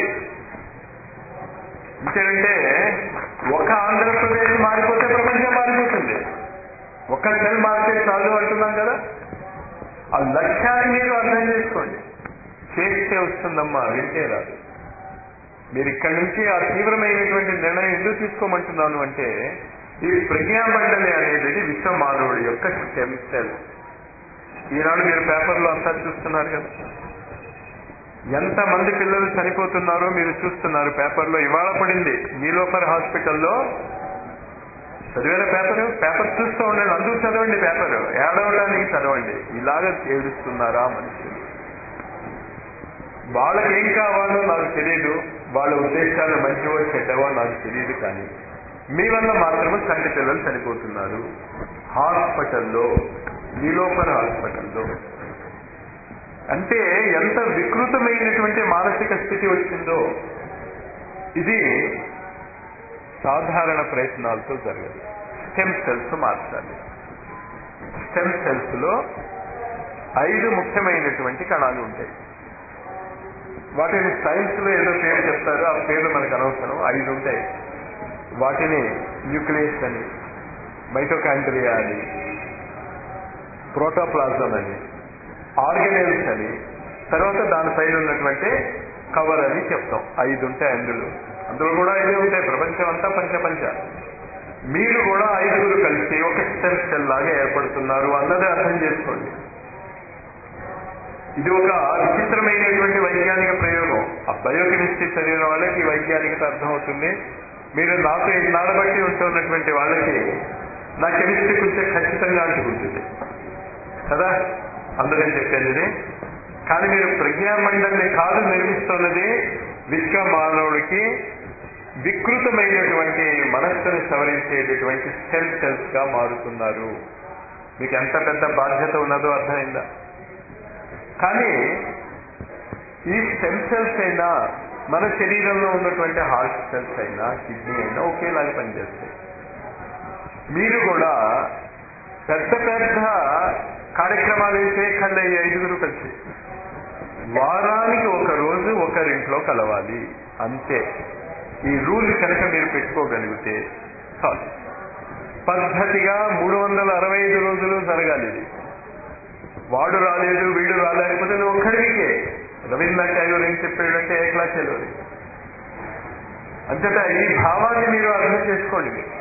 ఎందుకంటే ఒక ఆంధ్రప్రదేశ్ మారిపోతే ప్రపంచం మారిపోతుంది ఒక సెల్ మారితే చాలు అంటున్నాం కదా ఆ లక్ష్యాన్ని మీరు అర్థం చేసుకోండి చేస్తే వస్తుందమ్మా వింటే రాదు మీరు ఇక్కడి నుంచి ఆ తీవ్రమైనటువంటి నిర్ణయం ఎందుకు తీసుకోమంటున్నాను అంటే ఈ ప్రజ్ఞామండలి అనేది విశ్వమానవుడి యొక్క స్టెమ్ సెల్ ఈనాడు మీరు పేపర్లో అంతా చూస్తున్నారు కదా ఎంతమంది పిల్లలు చనిపోతున్నారో మీరు చూస్తున్నారు పేపర్లో ఇవాళ పడింది నీలోఫర్ హాస్పిటల్లో చదివేల పేపర్ పేపర్ చూస్తూ ఉండండి అందుకు చదవండి పేపర్ ఏడవడానికి చదవండి ఇలాగ ఏడుస్తున్నారా మనుషులు వాళ్ళకి ఏం కావాలో నాకు తెలియదు వాళ్ళ ఉద్దేశాలు మంచివో చెడ్డవో నాకు తెలియదు కానీ మీ వల్ల మాత్రమే చంటి పిల్లలు చనిపోతున్నారు హాస్పిటల్లో నీలోపర్ హాస్పిటల్లో అంటే ఎంత వికృతమైనటువంటి మానసిక స్థితి వచ్చిందో ఇది సాధారణ ప్రయత్నాలతో జరగదు స్టెమ్ సెల్స్ మార్చాలి స్టెమ్ సెల్స్ లో ఐదు ముఖ్యమైనటువంటి కణాలు ఉంటాయి వాటిని సైన్స్ లో ఏదో పేరు చెప్తారు ఆ పేరు మనకు అనవసరం ఐదు ఉంటాయి వాటిని న్యూక్లియస్ అని మైటోకాండ్రియా అని ప్రోటోప్లాజం అని ఆర్గనైల్స్ అని తర్వాత దానిపైన ఉన్నటువంటి కవర్ అని చెప్తాం ఐదు ఉంటాయి అందులో అందులో కూడా ఐదే ఉంటాయి ప్రపంచం అంతా పంచపంచ మీరు కూడా ఐదుగురు కలిసి ఒక స్టెమ్ సెల్ లాగా ఏర్పడుతున్నారు అన్నది అర్థం చేసుకోండి ఇది ఒక విచిత్రమైనటువంటి వైజ్ఞానిక ప్రయోగం ఆ బయోకెమిస్ట్రీ చదివిన వాళ్ళకి ఈ వైజ్ఞానికత అర్థమవుతుంది మీరు నాతో నాడబట్టి ఉంటున్నటువంటి వాళ్ళకి నా కెమిస్ట్రీ కొంచెం ఖచ్చితంగా అంటుకుంటుంది కదా అందుకని చెప్పేది ఇది. కానీ మీరు ప్రజ్ఞామండలిని కాదు నిర్మిస్తున్నది విశ్వ మానవుడికి వికృతమైనటువంటి మనస్సును సవరించేటటువంటి సెల్ సెల్స్ గా మారుతున్నారు మీకు ఎంత పెద్ద బాధ్యత ఉన్నదో అర్థమైందా కానీ ఈ స్టెమ్ సెల్స్ అయినా మన శరీరంలో ఉన్నటువంటి హార్ట్ సెల్స్ అయినా కిడ్నీ అయినా ఒకేలాగా పనిచేస్తాయి మీరు కూడా పెద్ద పెద్ద కార్యక్రమాలు అయితే కళ్ళ ఈ ఐదుగురు కలిసి వారానికి ఒక రోజు ఒకరింట్లో కలవాలి అంతే ఈ రూల్ కనుక మీరు పెట్టుకోగలిగితే చాలు పద్ధతిగా మూడు వందల అరవై ఐదు రోజులు జరగాలి ఇది వాడు రాలేదు వీడు రాలేకపోతే నువ్వు ఒక్కడికే రవీంద్రనాథ్ ట్యాగోర్ ఏం చెప్పాడంటే ఏ క్లాస్ చదవాలి అంతటా ఈ భావాన్ని మీరు అర్థం చేసుకోండి మీరు.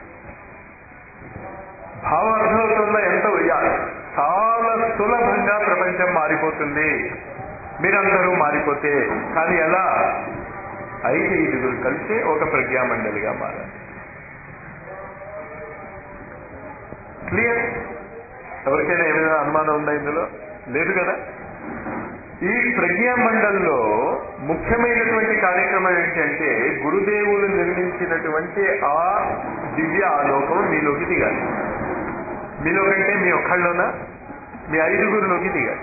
భావం అర్థమవుతుందా ఎంత ఉయ్యాలి చాలా సులభంగా ప్రపంచం మారిపోతుంది మీరందరూ మారిపోతే కానీ ఎలా ఐదు ఐదుగురు కలిసి ఒక ప్రజ్ఞామండలిగా మారాలి క్లియర్ ఎవరికైనా ఏమైనా అనుమానం ఉందా ఇందులో లేదు కదా ఈ ప్రజ్ఞామండలిలో ముఖ్యమైనటువంటి కార్యక్రమం ఏంటంటే గురుదేవులు నిర్మించినటువంటి ఆ దివ్య ఆలోకం మీలోకి దిగాలి మీలో కంటే మీ ఒక్కళ్ళలోనా మీ ఐదుగురిలోకి దిగాలి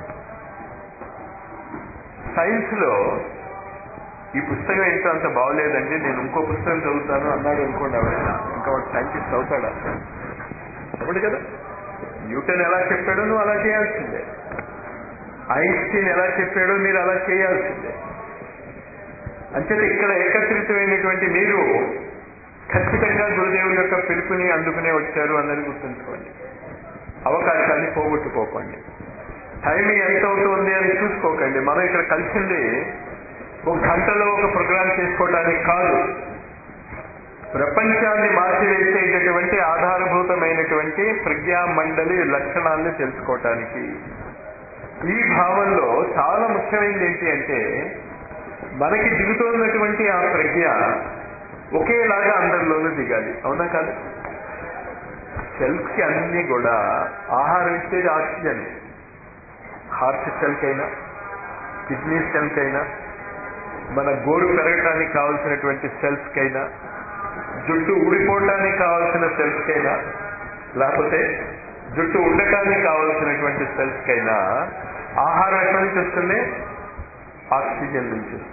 సైన్స్ లో ఈ పుస్తకం ఏంటో అంత బాగోలేదండి నేను ఇంకో పుస్తకం చదువుతాను అన్నాడు అనుకోండి ఎవరైనా ఇంకా వాడు సైంటిస్ట్ అవుతాడా అప్పుడు కదా న్యూటన్ ఎలా చెప్పాడో నువ్వు అలా చేయాల్సిందే ఐన్స్టీన్ ఎలా చెప్పాడో మీరు అలా చేయాల్సిందే అంచేత ఇక్కడ ఏకత్రితమైనటువంటి మీరు ఖచ్చితంగా గురుదేవుని యొక్క పిలుపుని అందుకునే వచ్చారు అన్నది గుర్తుంచుకోండి అవకాశాన్ని పోగొట్టుకోకండి టైం ఎంత అవుతుంది అని చూసుకోకండి మనం ఇక్కడ కలిసింది ఒక గంటలో ఒక ప్రోగ్రాం చేసుకోవడానికి కాదు ప్రపంచాన్ని మార్చివేసేటటువంటి ఆధారభూతమైనటువంటి ప్రజ్ఞా మండలి లక్షణాలను తెలుసుకోవటానికి ఈ భావంలో చాలా ముఖ్యమైనది ఏంటి అంటే మనకి దిగుతున్నటువంటి ఆ ప్రజ్ఞ ఒకేలాగా అందరిలోనూ దిగాలి అవునా కాదు సెల్స్ కి అన్ని కూడా ఆహారం ఇచ్చేది ఆక్సిజన్ హార్ట్ సెల్ కైనా కిడ్నీ సెల్ కైనా మన గోరు పెరగటానికి కావలసినటువంటి సెల్స్ కైనా జుట్టు ఊడిపోవటానికి కావలసిన సెల్స్ కైనా లేకపోతే జుట్టు ఉండటానికి కావలసినటువంటి సెల్స్ కైనా ఆహారం ఎక్కడి నుంచి వస్తుంది ఆక్సిజన్ నుంచి వస్తుంది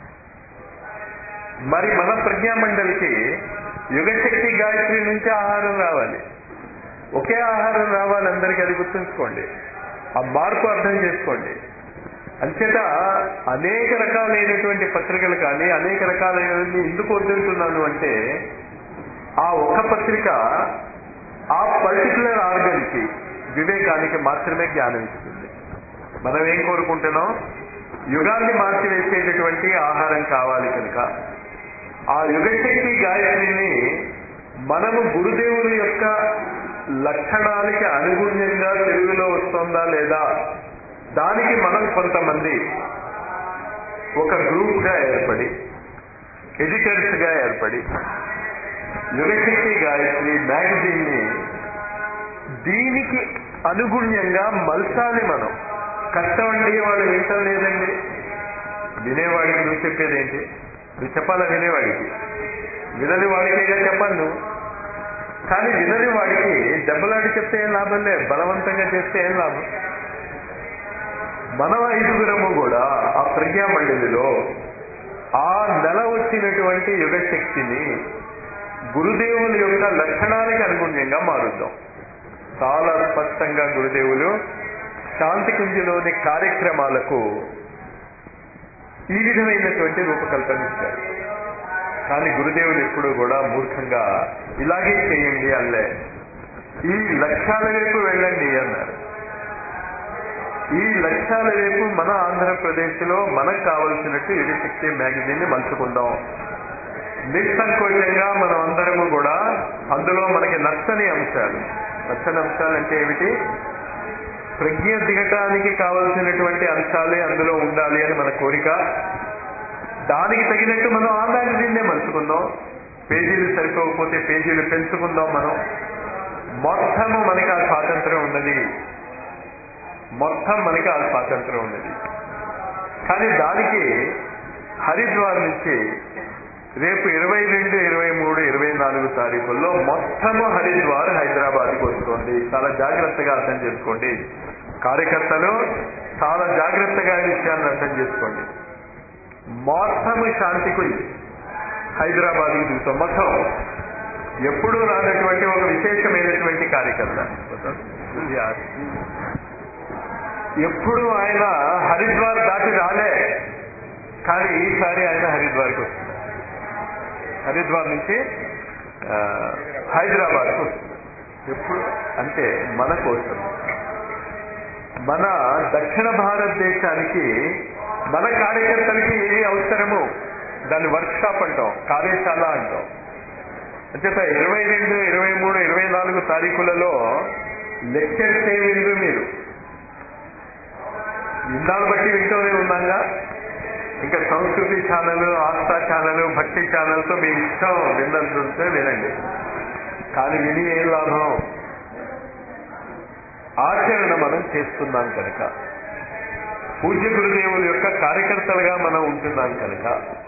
మరి మన ప్రజ్ఞామండలికి యుగశక్తి గాయత్రి నుంచి ఆహారం రావాలి ఒకే ఆహారం రావాలి అందరికీ అది గుర్తుంచుకోండి ఆ మార్పు అర్థం చేసుకోండి అంచేత అనేక రకాలైనటువంటి పత్రికలు కానీ అనేక రకాలైనటువంటి ఎందుకు వద్దంటున్నాను అంటే ఆ ఒక్క పత్రిక ఆ పర్టికులర్ ఆర్గన్ కి వివేకానికి మాత్రమే జ్ఞానం ఇస్తుంది మనం ఏం కోరుకుంటున్నాం యుగాన్ని మార్చివేసేటటువంటి ఆహారం కావాలి కనుక ఆ యుగశక్తి గాయత్రిని మనము గురుదేవుని యొక్క లక్షణాలకి అనుగుణ్యంగా తెలుగులో వస్తుందా లేదా దానికి మనం కొంతమంది ఒక గ్రూప్ గా ఏర్పడి ఎడిటర్స్ గా ఏర్పడి యుగశక్తి గాయత్రి మ్యాగజైన్ ని దీనికి అనుగుణ్యంగా మలసాలి మనం కష్టం అండి వాళ్ళు వింటం లేదండి వినేవాడికి నువ్వు చెప్పేది ఏంటి నువ్వు చెప్పాలా వినేవాడికి వినని వాడికేగా చెప్పాలి నువ్వు కానీ వినని వాడికి దెబ్బలాడి చెప్తే ఏం లాభం లేదు బలవంతంగా చేస్తే ఏం లాభం మనం ఐదుగురము కూడా ఆ ప్రజ్ఞా మండలిలో ఆ నెల వచ్చినటువంటి యుగశక్తిని గురుదేవుల యొక్క లక్షణానికి అనుగుణ్యంగా మారుద్దాం చాలా స్పష్టంగా గురుదేవులు శాంతి కుంజలోని కార్యక్రమాలకు ఈ విధమైనటువంటి రూపకల్పన ఇచ్చారు కానీ గురుదేవులు ఎప్పుడు కూడా మూర్ఖంగా ఇలాగే చేయండి అల్లే ఈ లక్ష్యాల వైపు వెళ్ళండి అన్నారు ఈ లక్ష్యాల వైపు మన ఆంధ్రప్రదేశ్ లో మనకు కావలసినట్టు యుగశక్తి మ్యాగజైన్ ని మలుచుకుందాం నిస్సంకోచంగా మనం అందరము కూడా అందులో మనకి నచ్చని అంశాలు నచ్చని అంశాలు అంటే ఏమిటి ప్రజ్ఞ దిగటానికి కావలసినటువంటి అంశాలే అందులో ఉండాలి అని మన కోరిక దానికి తగినట్టు మనం ఆ మ్యాగజైన్నే మలుచుకుందాం పేజీలు సరిపోకపోతే పేజీలు పెంచుకుందాం మనం మొత్తము మనకి ఆ స్వాతంత్రం ఉన్నది మొత్తం మనకి ఆ స్వాతంత్రం ఉన్నది కానీ దానికి హరిద్వార్ నుంచి రేపు ఇరవై రెండు ఇరవై మూడు ఇరవై నాలుగు తారీఖుల్లో మొత్తము హరిద్వార్ హైదరాబాద్కి వస్తుంది చాలా జాగ్రత్తగా అర్థం చేసుకోండి కార్యకర్తలు చాలా జాగ్రత్తగా ఈ విషయాన్ని అర్థం చేసుకోండి మొత్తము శాంతికి హైదరాబాద్కి దిగుతాం మొత్తం ఎప్పుడూ రానటువంటి ఒక విశేషమైనటువంటి కార్యకర్త ఎప్పుడు ఆయన హరిద్వార్ దాటి రాలే కానీ ఈసారి ఆయన హరిద్వార్కి వస్తున్నారు హరిద్వార్ నుంచి ఆ, హైదరాబాద్కు వస్తున్నారు ఎప్పుడు అంటే మన కోసం మన దక్షిణ భారతదేశానికి మన కార్యకర్తలకి ఏది అవసరము దాన్ని వర్క్ షాప్ అంటాం కార్యశాల అంటాం అంచేత ఇరవై రెండు ఇరవై మూడు ఇరవై నాలుగు తారీఖులలో లెక్చర్స్ ఏ విందు మీరు ఇన్నాళ్ళు బట్టి వింటూనే ఉన్నాగా ఇంకా సంస్కృతి ఛానల్ ఆస్థా ఛానల్ భక్తి ఛానల్తో మీ ఇష్టం విన్నట్టుంటే వినండి కానీ విని ఏం లాభం ఆచరణ మనం చేస్తున్నాం కనుక పూజ్య గురుదేవుల యొక్క కార్యకర్తలుగా మనం ఉంటున్నాం కనుక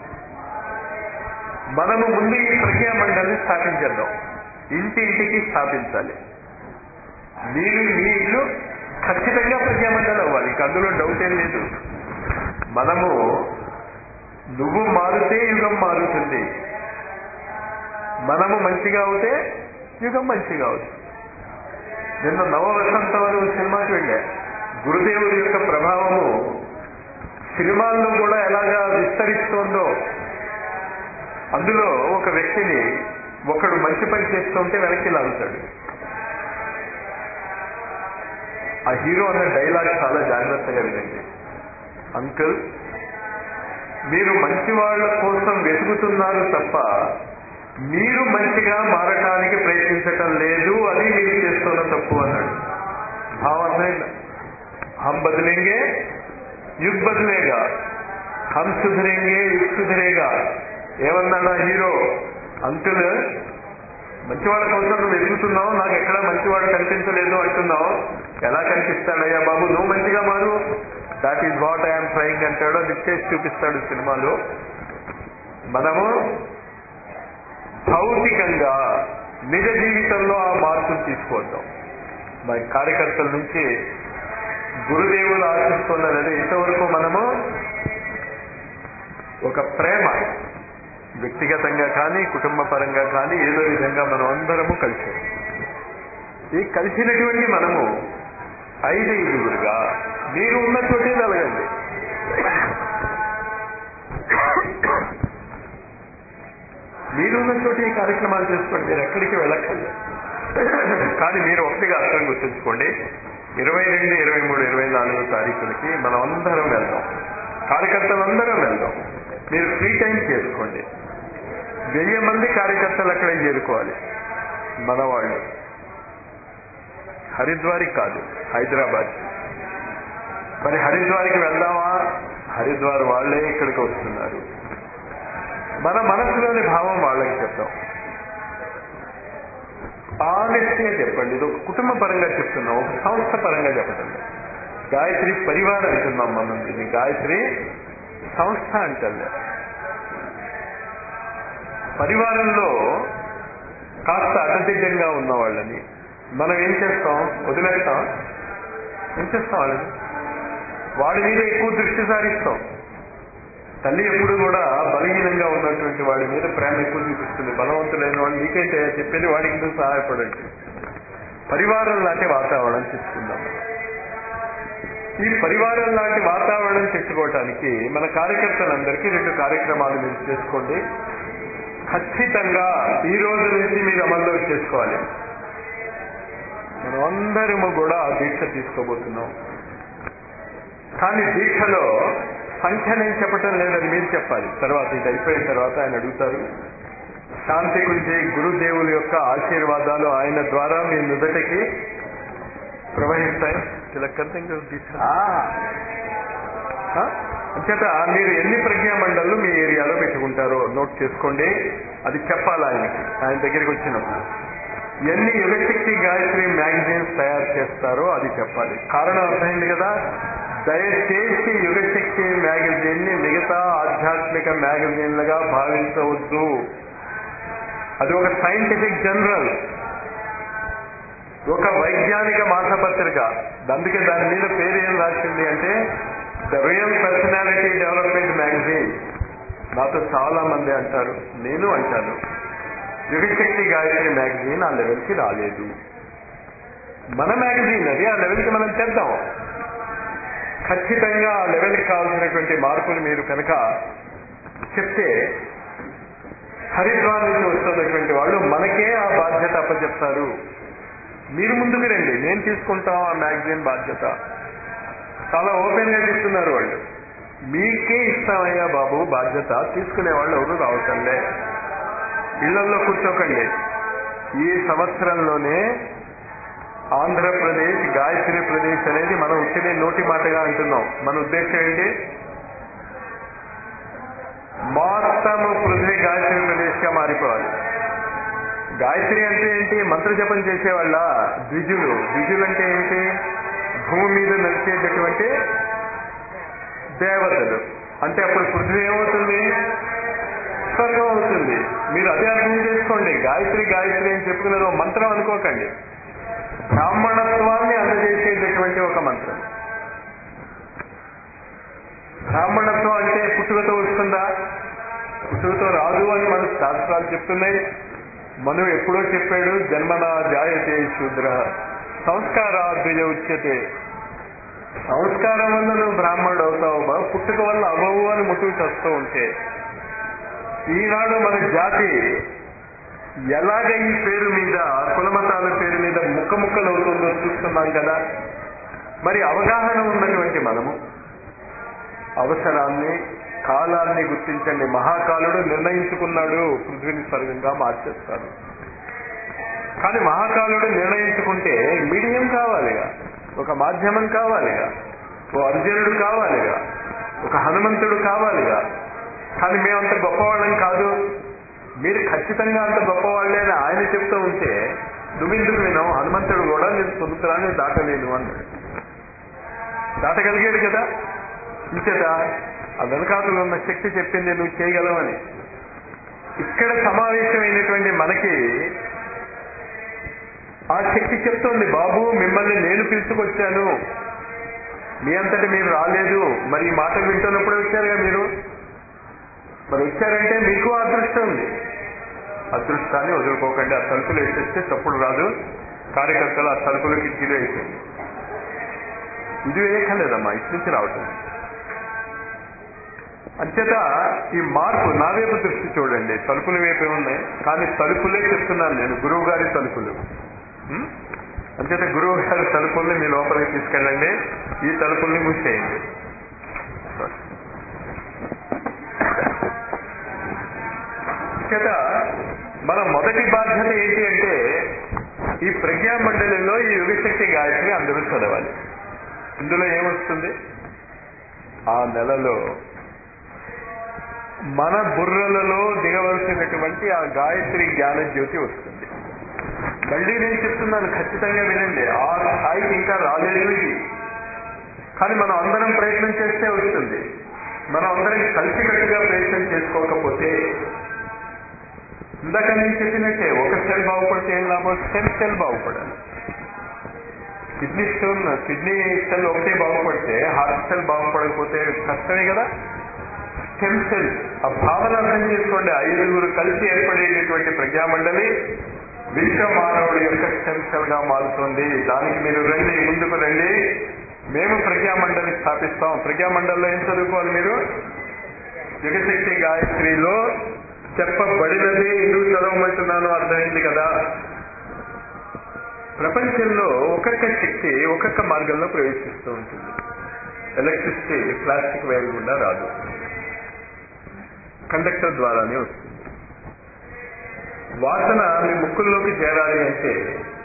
మనము ముందు ఈ ప్రజ్ఞా మండలిని స్థాపించేద్దాం ఇంటి ఇంటికి స్థాపించాలి మీరు మీ ఇల్లు ఖచ్చితంగా ప్రజామండలి అవ్వాలి ఇంక అందులో డౌట్ ఏం లేదు మనము నువ్వు మారితే యుగం మారుతుంది మనము మంచిగా అవుతే యుగం మంచిగా అవుతుంది నిన్న నవ వసంత వరకు సినిమాకి వెళ్ళా గురుదేవుడి యొక్క ప్రభావము సినిమాల్లో కూడా ఎలాగా విస్తరిస్తోందో అందులో ఒక వ్యక్తిని ఒకడు మంచి పని చేస్తుంటే వెనక్కి లాగుతాడు ఆ హీరో అన్న డైలాగ్ చాలా జాగ్రత్తగా వినండి అంకుల్ మీరు మంచి వాళ్ళ కోసం వెతుకుతున్నారు తప్ప మీరు మంచిగా మారటానికి ప్రయత్నించటం లేదు అది మీరు చేస్తున్న తప్పు అన్నాడు భావం అర్థమైందా హమ్ బదిలేంగే యుగ్ బదిలేగా హమ్ సుధరేంగే యుగ్ సుధరేగా ఏమన్నాడు ఆ హీరో అంకుల్ మంచివాళ్ళ కోసం నువ్వు వెతుకుతున్నావు నాకు ఎక్కడ మంచివాడు కనిపించలేదు అంటున్నావు ఎలా కనిపిస్తాడయ్యా బాబు నువ్వు మంచిగా మారు that is what I'm trying అంటాడు అది చేసి చూపిస్తాడు సినిమాలో మనము భౌతికంగా నిజ జీవితంలో ఆ మార్పును తీసుకొద్దాం మా కార్యకర్తల నుంచి గురుదేవులు ఆశిస్తున్నది అదే ఇంతవరకు మనము ఒక ప్రేమ వ్యక్తిగతంగా కానీ కుటుంబ పరంగా కానీ ఏదో విధంగా మనం అందరము కలిసాం ఈ కలిసినటువంటి మనము ఐదు ఐదుగురుగా మీరు ఉన్న చోటే నలగండి మీరున్న చోట ఈ కార్యక్రమాలు చేసుకోండి మీరు ఎక్కడికి వెళ్ళక్కర్లేదు కానీ మీరు ఒకటిగా అర్థం గుర్తుంచుకోండి ఇరవై రెండు ఇరవై మూడు ఇరవై నాలుగు తారీఖులకి మనం అందరం వెళ్దాం కార్యకర్తలు అందరం వెళ్దాం మీరు ఫ్రీ టైం చేసుకోండి వెయ్యి మంది కార్యకర్తలు అక్కడే చేరుకోవాలి మన వాళ్ళు హరిద్వార్కి కాదు హైదరాబాద్ మరి హరిద్వార్కి వెళ్దామా హరిద్వార్ వాళ్ళే ఇక్కడికి వస్తున్నారు మన మనసులోని భావం వాళ్ళకి చెప్తాం ఆనెస్ట్గా చెప్పండి ఇది ఒక కుటుంబ పరంగా చెప్తున్నాం ఒక సంస్థ పరంగా చెప్పటం లేదు. గాయత్రి పరివారం అంటున్నాం మనం ఇది గాయత్రి సంస్థ అంటలే పరివారంలో కాస్త అడ్డదిడ్డంగా ఉన్న వాళ్ళని మనం ఏం చేస్తాం వదిలేస్తాం ఏం చేస్తాం వాళ్ళని వాడి మీద ఎక్కువ దృష్టి సారిస్తాం తల్లి ఎప్పుడు కూడా బలహీనంగా ఉన్నటువంటి వాడి మీద ప్రేమ ఎక్కువ చూపిస్తుంది బలవంతులైన వాడు నీకైతే చెప్పేది వాడికి నువ్వు సహాయపడండి పరివారం లాంటి వాతావరణం తెచ్చుకుందాం ఈ పరివారం లాంటి వాతావరణం తెచ్చుకోవటానికి మన కార్యకర్తలందరికీ రెండు కార్యక్రమాలు మీరు చేసుకోండి ఖచ్చితంగా ఈ రోజు నుంచి మీరు అమల్లో చేసుకోవాలి మనం అందరము కూడా ఆ దీక్ష తీసుకోబోతున్నాం కానీ దీక్షలో సంఖ్య నేను చెప్పటం లేదని మీరు చెప్పాలి తర్వాత ఇది అయిపోయిన తర్వాత ఆయన అడుగుతారు శాంతి గురించి గురుదేవుల యొక్క ఆశీర్వాదాలు ఆయన ద్వారా మీ నుదటికి ప్రవహిస్తాయి తిలకంత ఇంకా దీక్ష ఆ? అంచేత మీరు ఎన్ని ప్రజ్ఞా మండళ్ళు మీ ఏరియాలో పెట్టుకుంటారో నోట్ చేసుకోండి అది చెప్పాలి ఆయనకి ఆయన దగ్గరికి వచ్చినప్పుడు ఎన్ని యుగశక్తి గాయత్రి మ్యాగజైన్స్ తయారు చేస్తారో అది చెప్పాలి కారణం అర్థమైంది కదా దయచేసి యుగశక్తి మ్యాగజైన్ ని మిగతా ఆధ్యాత్మిక మ్యాగజైన్లుగా భావించవద్దు అది ఒక సైంటిఫిక్ జనరల్ ఒక వైజ్ఞానిక మాసపత్రిక అందుకే దాని మీద పేరు ఏం రాసింది అంటే the real personality development magazine నాతో చాలా మంది అంటారు నేను అంటాను యుగశక్తి గాయత్రి మ్యాగజైన్ ఆ లెవెల్కి రాలేదు మన మ్యాగజైన్ అది ఆ లెవెల్కి మనం తెద్దాం ఖచ్చితంగా ఆ లెవెల్కి కావాల్సినటువంటి మార్పులు మీరు కనుక చెప్తే హరిద్వార్ నుంచి వస్తున్నటువంటి వాళ్ళు మనకే ఆ బాధ్యత అప్పచెప్తారు మీరు ముందుకు రండి నేను తీసుకుంటాం ఆ మ్యాగజైన్ బాధ్యత చాలా ఓపెన్ గా చెప్తున్నారు వాళ్ళు మీకే ఇస్తామయ్యా బాబు బాధ్యత తీసుకునే వాళ్ళు ఎవరు రావటంలే ఇళ్లలో కూర్చోకండి ఈ సంవత్సరంలోనే ఆంధ్రప్రదేశ్ గాయత్రి ప్రదేశ్ అనేది మనం ఉట్టినే నోటి మాటగా అంటున్నాం మన ఉద్దేశం ఏంటి మొత్తము పృథ్వీ గాయత్రి ప్రదేశ్ గా మారిపోవాలి గాయత్రి అంటే ఏంటి మంత్ర జపం చేసేవాళ్ళ ద్విజులు ద్విజులు అంటే ఏంటి భూమి మీద నడిచేటటువంటి దేవతలు అంటే అప్పుడు పృథ్వీ ఏమవుతుంది స్వర్గం అవుతుంది మీరు అదే అర్థం చేసుకోండి గాయత్రి గాయత్రి అని చెప్పుకున్నది ఒక మంత్రం అనుకోకండి బ్రాహ్మణత్వాన్ని అందజేసేటటువంటి ఒక మంత్రం బ్రాహ్మణత్వం అంటే పుట్టుకతో వస్తుందా పుట్టుకతో రాదు అని మన శాస్త్రాలు చెప్తున్నాయి మనం ఎప్పుడో చెప్పాడు జన్మన జాయతే శూద్ర సంస్కారాద్విజ ఉచ్యతే సంస్కారం వల్ల నువ్వు బ్రాహ్మణుడు అవుతావు బా పుట్టుక వల్ల అవ్వవు అని ముట్టుకు చస్తూ ఉంటే ఈనాడు మన జాతి ఎలాగ ఈ పేరు మీద కులమతాల పేరు మీద ముక్క ముక్కలు అవుతుందో చూస్తున్నాం కదా మరి అవగాహన ఉన్నటువంటి మనము అవసరాన్ని కాలాన్ని గుర్తించండి మహాకాలుడు నిర్ణయించుకున్నాడు పృథ్వీని స్వర్గంగా మార్చేస్తాడు కానీ మహాకాలుడు నిర్ణయించుకుంటే మీడియం కావాలిగా ఒక మాధ్యమం కావాలిగా ఓ అర్జునుడు కావాలిగా ఒక హనుమంతుడు కావాలిగా కానీ మేమంత గొప్పవాళ్ళం కాదు మీరు ఖచ్చితంగా అంత గొప్పవాళ్ళే అని ఆయన చెప్తూ ఉంటే నువ్వెందుకు వినావు హనుమంతుడు కూడా నేను సముద్రాన్ని దాటలేను అన్నాడు దాటగలిగాడు కదా ఇంచేత ఆ వెనకాతలో ఉన్న శక్తి చెప్పింది నువ్వు చేయగలవని ఇక్కడ సమావేశమైనటువంటి మనకి ఆ శక్తి చెప్తోంది బాబు మిమ్మల్ని నేను పిలుచుకొచ్చాను మీ అంతటి మీరు రాలేదు మరి ఈ మాట వింటున్నప్పుడే వచ్చారుగా మీరు మరి వచ్చారంటే మీకు అదృష్టం ఉంది అదృష్టాన్ని వదులుకోకండి ఆ తలుపులు వేసేస్తే తప్పుడు రాదు కార్యకర్తలు ఆ తలుపులు కిటికీలు వేసేయండి ఇది వేయక్కర్లేదమ్మా ఇటు నుంచి రావటం అంచేత ఈ మార్పు నా వైపు దృష్టి చూడండి తలుపుల వైపే ఉన్నాయి కానీ తలుపులే చెప్తున్నాను నేను గురువు గారి తలుపులు ఉం? అంచేత గురువు గారి తలుపుల్ని మీ లోపలికి తీసుకెళ్ళండి ఈ తలుపుల్ని మూసేయండి అంచేత మన మొదటి బాధ్యత ఏంటి అంటే ఈ ప్రజ్ఞా మండలిలో ఈ యుగశక్తి గాయత్రి అందరూ చదవాలి ఇందులో ఏమొస్తుంది ఆ నెలలో మన బుర్రలలో దిగవలసినటువంటి ఆ గాయత్రి జ్ఞాన జ్యోతి వస్తుంది మళ్ళీ నేను చెప్తున్నాను ఖచ్చితంగా వినండి ఆ స్థాయికి ఇంకా రాలేదు ఇది కానీ మనం అందరం ప్రయత్నం చేస్తే వస్తుంది మనం అందరం కలిసికట్టుగా ప్రయత్నం చేసుకోకపోతే ఇందాక నేను చెప్పినట్టే ఒక సెల్ బాగుపడితే ఏం లాభం స్టెమ్ సెల్ బాగుపడాలి కిడ్నీ స్టోన్ కిడ్నీ సెల్ ఒకటే బాగుపడితే హార్ట్ సెల్ బాగుపడకపోతే కష్టమే కదా స్టెమ్ సెల్ ఆ భావన అర్థం చేసుకోండి ఐదుగురు కలిసి ఏర్పడేటటువంటి ప్రజామండలి విశ్వ మానవుడి యొక్క స్టెమ్ సెల్ గా మారుతుంది దానికి మీరు రండి ముందుకు రండి మేము ప్రజామండలి స్థాపిస్తాం ప్రజామండలిలో ఏం చదువుకోవాలి మీరు యుగశక్తి గాయత్రిలో చెప్పబడినది ఎందుకు చదవమంటున్నానో అర్థమైంది కదా ప్రపంచంలో ఒక్కొక్క శక్తి ఒక్కొక్క మార్గంలో ప్రవేశిస్తూ ఉంటుంది ఎలక్ట్రిసిటీ ప్లాస్టిక్ వైర్ గుండా రాదు కండక్టర్ ద్వారానే వస్తుంది వాసన మీ ముక్కుల్లోకి చేరాలి అంటే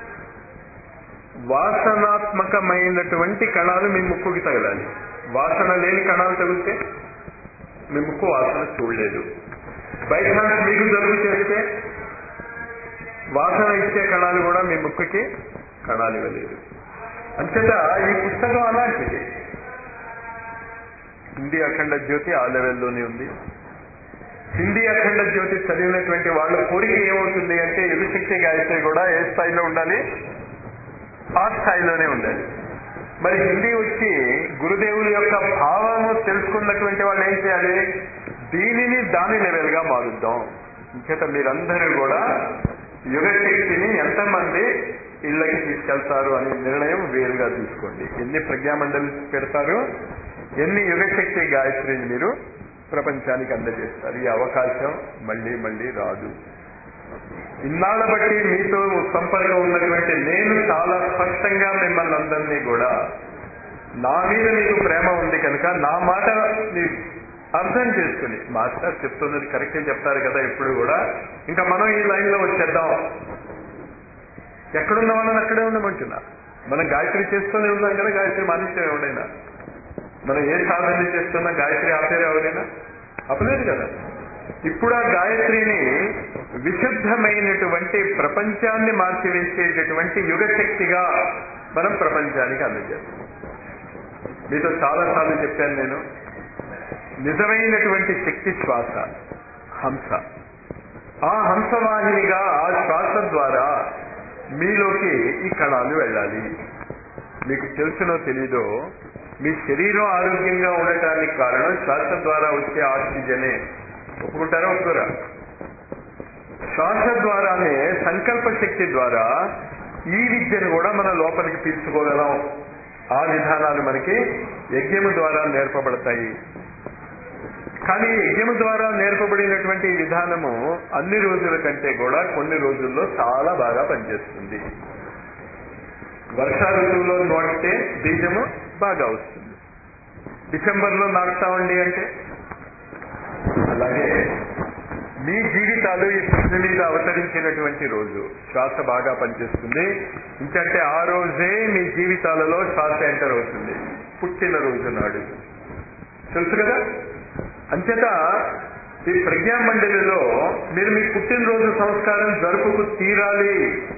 వాసనాత్మకమైనటువంటి కణాలు మీ ముక్కుకి తగలాలి వాసన లేని కణాలు తగిలితే మీ ముక్కు వాసన చూడలేదు బై ఛాన్స్ మీకు జలుబు చేస్తే వాసన ఇచ్చే కణాలు కూడా మీ ముక్కుకి కణాలు ఇవ్వలేదు అంచేత ఈ పుస్తకం అలాంటిది హిందీ అఖండ జ్యోతి ఆ లెవెల్లోనే ఉంది హిందీ అఖండ జ్యోతి చదివినటువంటి వాళ్ళ కోరిక ఏమవుతుంది అంటే యుగశక్తి గాయత్రి కూడా ఏ స్థాయిలో ఉండాలి ఆ స్థాయిలోనే ఉండాలి మరి హిందీ వచ్చి గురుదేవుల యొక్క భావము తెలుసుకున్నటువంటి వాళ్ళు ఏం చేయాలి దీనిని దాని లెవెల్ గా మారుద్దాం ఇంచేత మీరందరూ కూడా యుగశక్తిని ఎంతమంది ఇళ్ళకి తీసుకెళ్తారు అనే నిర్ణయం వేరుగా తీసుకోండి ఎన్ని ప్రజ్ఞామండలి పెడతారు ఎన్ని యుగశక్తి గాయత్రిని మీరు ప్రపంచానికి అందజేస్తారు ఈ అవకాశం మళ్ళీ మళ్ళీ రాదు ఇన్నాళ్ళ బట్టి మీతో సంపర్కం ఉన్నటువంటి నేను చాలా స్పష్టంగా మిమ్మల్ని అందరినీ కూడా నా మీద మీకు ప్రేమ ఉంది కనుక నా మాట మీరు అర్థం చేసుకుని మాస్టర్ చెప్తున్నది కరెక్టే చెప్తారు కదా ఎప్పుడు కూడా ఇంకా మనం ఈ లైన్ లో వచ్చేద్దాం ఎక్కడున్న వాళ్ళని అక్కడే ఉండమంటున్నా మనం గాయత్రి చేస్తూనే ఉన్నాం కదా గాయత్రి మానేసే ఎవడైనా మనం ఏ సాధన చేస్తున్నా గాయత్రి ఆపేరు ఎవరైనా అపలేదు కదా ఇప్పుడు ఆ గాయత్రిని విశుద్ధమైనటువంటి ప్రపంచాన్ని మార్చివేసేటటువంటి యుగశక్తిగా మనం ప్రపంచానికి అందజేస్తాం మీతో చాలా సార్లు చెప్పాను నేను నిజమైనటువంటి శక్తి శ్వాస హంస ఆ హంసవాహినిగా ఆ శ్వాస ద్వారా మీలోకి ఈ కణాలు వెళ్ళాలి మీకు తెలుసునో తెలీదో మీ శరీరం ఆరోగ్యంగా ఉండటానికి కారణం శ్వాస ద్వారా వచ్చే ఆక్సిజనే ఒప్పుకుంటారా ఒప్పుకోరా శ్వాస ద్వారానే సంకల్ప శక్తి ద్వారా ఈ విద్యను కూడా మన లోపలికి తీర్చుకోగలం ఆ విధానాలు మనకి యజ్ఞము ద్వారా నేర్పబడతాయి కానీ యజ్ఞము ద్వారా నేర్పబడినటువంటి ఈ విధానము అన్ని రోజుల కంటే కూడా కొన్ని రోజుల్లో చాలా బాగా పనిచేస్తుంది వర్షా ఋతువులో నాటితే బీజము బాగా వస్తుంది డిసెంబర్లో నాటుతామండి అంటే అలాగే మీ జీవితాలు ఈ పృథ్వీ మీద అవతరించినటువంటి రోజు శ్వాస బాగా పనిచేస్తుంది ఇంకంటే ఆ రోజే మీ జీవితాలలో శ్వాస ఎంటర్ అవుతుంది పుట్టిన రోజు నాడు తెలుసు కదా అంచేత ఈ ప్రజ్ఞామండలిలో మీరు మీ పుట్టినరోజు సంస్కారం జరుపుకు తీరాలి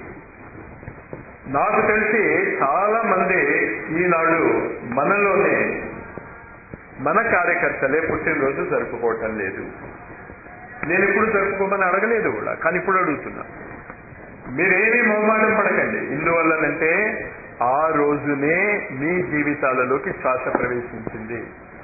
నాకు తెలిసి చాలా మంది ఈనాడు మనలోనే మన కార్యకర్తలే పుట్టినరోజు జరుపుకోవటం లేదు నేను ఇప్పుడు జరుపుకోమని అడగలేదు కూడా కానీ ఇప్పుడు అడుగుతున్నా మీరేమీ మొహమాటం పడకండి ఇందువల్లనంటే ఆ రోజునే మీ జీవితాలలోకి శ్వాస ప్రవేశించింది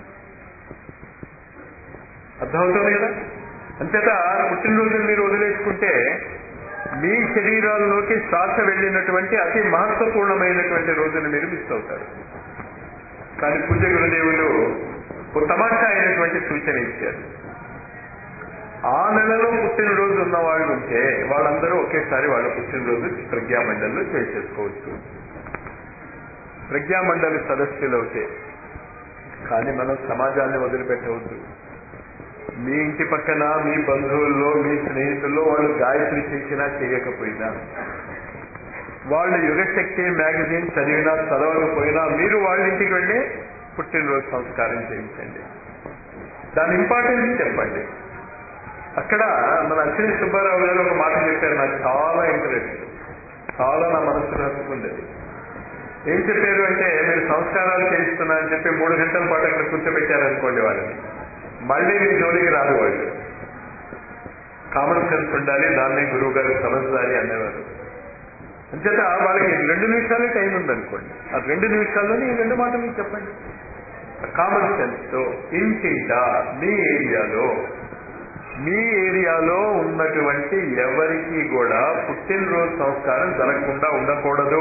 అర్థమవుతుంది కదా అంచేత పుట్టినరోజులు మీరు వదిలేసుకుంటే మీ శరీరాల్లోకి శ్వాస వెళ్ళినటువంటి అతి మహత్వపూర్ణమైనటువంటి రోజును మీరు మిస్ అవుతారు కానీ పూజ గురుదేవులు ఒక తమాషా అయినటువంటి సూచన ఇచ్చారు ఆ నెలలో పుట్టినరోజు ఉన్న వాళ్ళు ఉంటే వాళ్ళందరూ ఒకేసారి వాళ్ళ పుట్టినరోజు ప్రజ్ఞామండలిలో చేసేసుకోవచ్చు ప్రజ్ఞామండలి సదస్సులు అవుతే కానీ మనం సమాజాన్ని వదిలిపెట్టవద్దు మీ ఇంటి పక్కన మీ బంధువుల్లో మీ స్నేహితుల్లో వాళ్ళు గాయత్రి చేసినా చేయకపోయినా వాళ్ళు యుగశక్తి మ్యాగజైన్ చదివినా చదవకపోయినా మీరు వాళ్ళ ఇంటికి వెళ్ళి పుట్టినరోజు సంస్కారం చేయించండి దాని ఇంపార్టెన్స్ చెప్పండి అక్కడ మన అశ్విని సుబ్బారావు గారు ఒక మాట చెప్పారు నాకు చాలా ఇంట్రెస్ట్ చాలా నా మనసుకు నచ్చుకుంది ఏం చెప్పారు అంటే మీరు సంస్కారాలు చేయిస్తున్నా అని చెప్పి మూడు గంటల పాటు అక్కడ కూర్చోబెట్టారనుకోండి వాళ్ళని మళ్ళీ మీ జోలికి రాదు వాళ్ళు కామన్ సెన్స్ ఉండాలి దాన్నే గురువు గారు సమజ్దారి అనేవారు అంచేత వాళ్ళకి రెండు నిమిషాలే టైం ఉందనుకోండి ఆ రెండు నిమిషాల్లోనే ఈ రెండు మాటలు మీకు చెప్పండి కామన్ సెన్స్ తో ఇంటింట మీ ఏరియాలో మీ ఏరియాలో ఉన్నటువంటి ఎవరికి కూడా పుట్టినరోజు సంస్కారం జరగకుండా ఉండకూడదు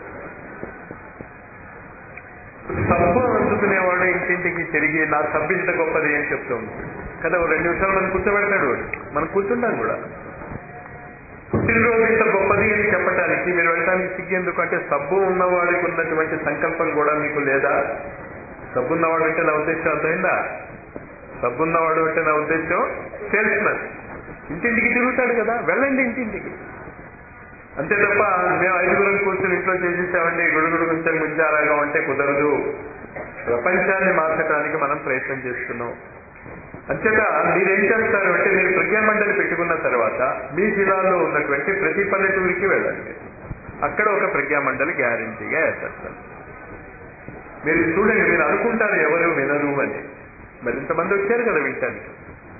సబ్బు అందుకునేవాడు ఇంటింటికి తిరిగి నా సబ్బు ఇంత గొప్పది అని చెప్తూ ఉంటాడు కదా ఓ రెండు నిమిషాలు మనం కూర్చోబెడతాడు వాడు మనం కూర్చుంటాం కూడా పుట్టినరోజు ఇంత గొప్పది అని చెప్పడానికి మీరు వెళ్ళడానికి సిగ్గేందుకు అంటే సబ్బు ఉన్నవాడికి ఉన్నటువంటి సంకల్పం కూడా మీకు లేదా సబ్బు ఉన్నవాడు అంటే నా ఉద్దేశం అర్థమైందా సబ్బు ఉన్నవాడు అంటే నా ఉద్దేశం సేల్స్మెన్ ఇంటింటికి తిరుగుతాడు కదా వెళ్ళండి ఇంటింటికి అంతే తప్ప మేము ఐదుగురం కూర్చొని ఇంట్లో చేసేసామండి గుడుగుడు కొంచెం ముంచారాగా అంటే కుదరదు ప్రపంచాన్ని మార్చడానికి మనం ప్రయత్నం చేస్తున్నాం అంచేత మీరేం చేస్తారు అంటే మీరు ప్రజ్ఞామండలి పెట్టుకున్న తర్వాత మీ జిల్లాలో ఉన్నటువంటి ప్రతి పల్లెటూరికి వెళ్ళండి అక్కడ ఒక ప్రజ్ఞామండలి గ్యారంటీగా ఏర్పడతారు మీరు చూడండి మీరు అనుకుంటారు ఎవరు వినరు అని మరి ఇంతమంది వచ్చారు కదా వింటానికి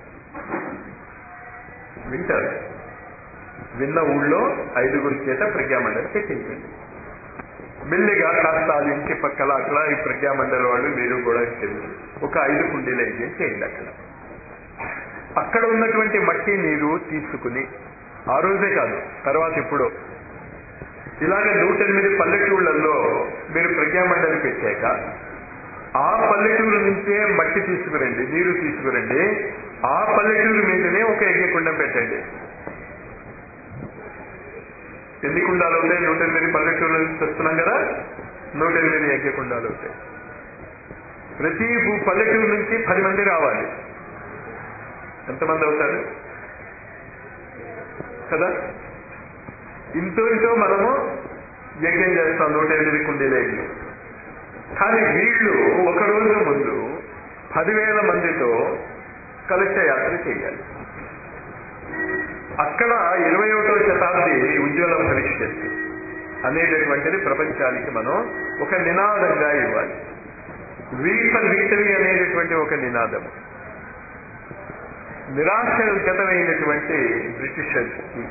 వింటారు విన్న ఊళ్ళో ఐదుగురి చేత ప్రజ్ఞామండలి పెట్టించండి మెల్లిగా కాస్త అది ఇంటి పక్కల అక్కడ ఈ ప్రజ్ఞామండలి వాళ్ళు మీరు కూడా వెళ్ళి ఒక ఐదు కుండీలు యజ్ఞం చేయండి అక్కడ అక్కడ ఉన్నటువంటి మట్టి నీరు తీసుకుని ఆ రోజే కాదు తర్వాత ఇప్పుడు ఇలాగ నూట ఎనిమిది పల్లెటూళ్ళల్లో మీరు ప్రజ్ఞామండలి పెట్టాక ఆ పల్లెటూరు నుంచే మట్టి తీసుకురండి నీరు తీసుకురండి ఆ పల్లెటూరు మీదనే ఒక యజ్ఞకుండం పెట్టండి ఎన్ని కుండాలు అవుతాయి నూట ఎనిమిది పల్లెటూరు నుంచి వస్తున్నాం కదా నూట ఎనిమిది యజ్ఞకుండాలు అవుతాయి ప్రతి భూ- పల్లెటూరు నుంచి పది మంది రావాలి ఎంతమంది అవుతారు కదా ఇంతో ఇంతో మనము యజ్ఞం చేస్తాం నూట ఎనిమిది కుండీల యజ్ఞం కానీ వీళ్ళు ఒక రోజు ముందు పదివేల మందితో కలశ యాత్ర చేయాలి అక్కడ ఇరవై ఒకటో శతాబ్ది ఉజ్వల భవిష్యత్తు అనేటటువంటిది ప్రపంచానికి మనం ఒక నినాదంగా ఇవ్వాలి వీ ఫర్ విక్టరీ అనేటటువంటి ఒక నినాదం నిరాశగతమైనటువంటి బ్రిటిషర్స్కి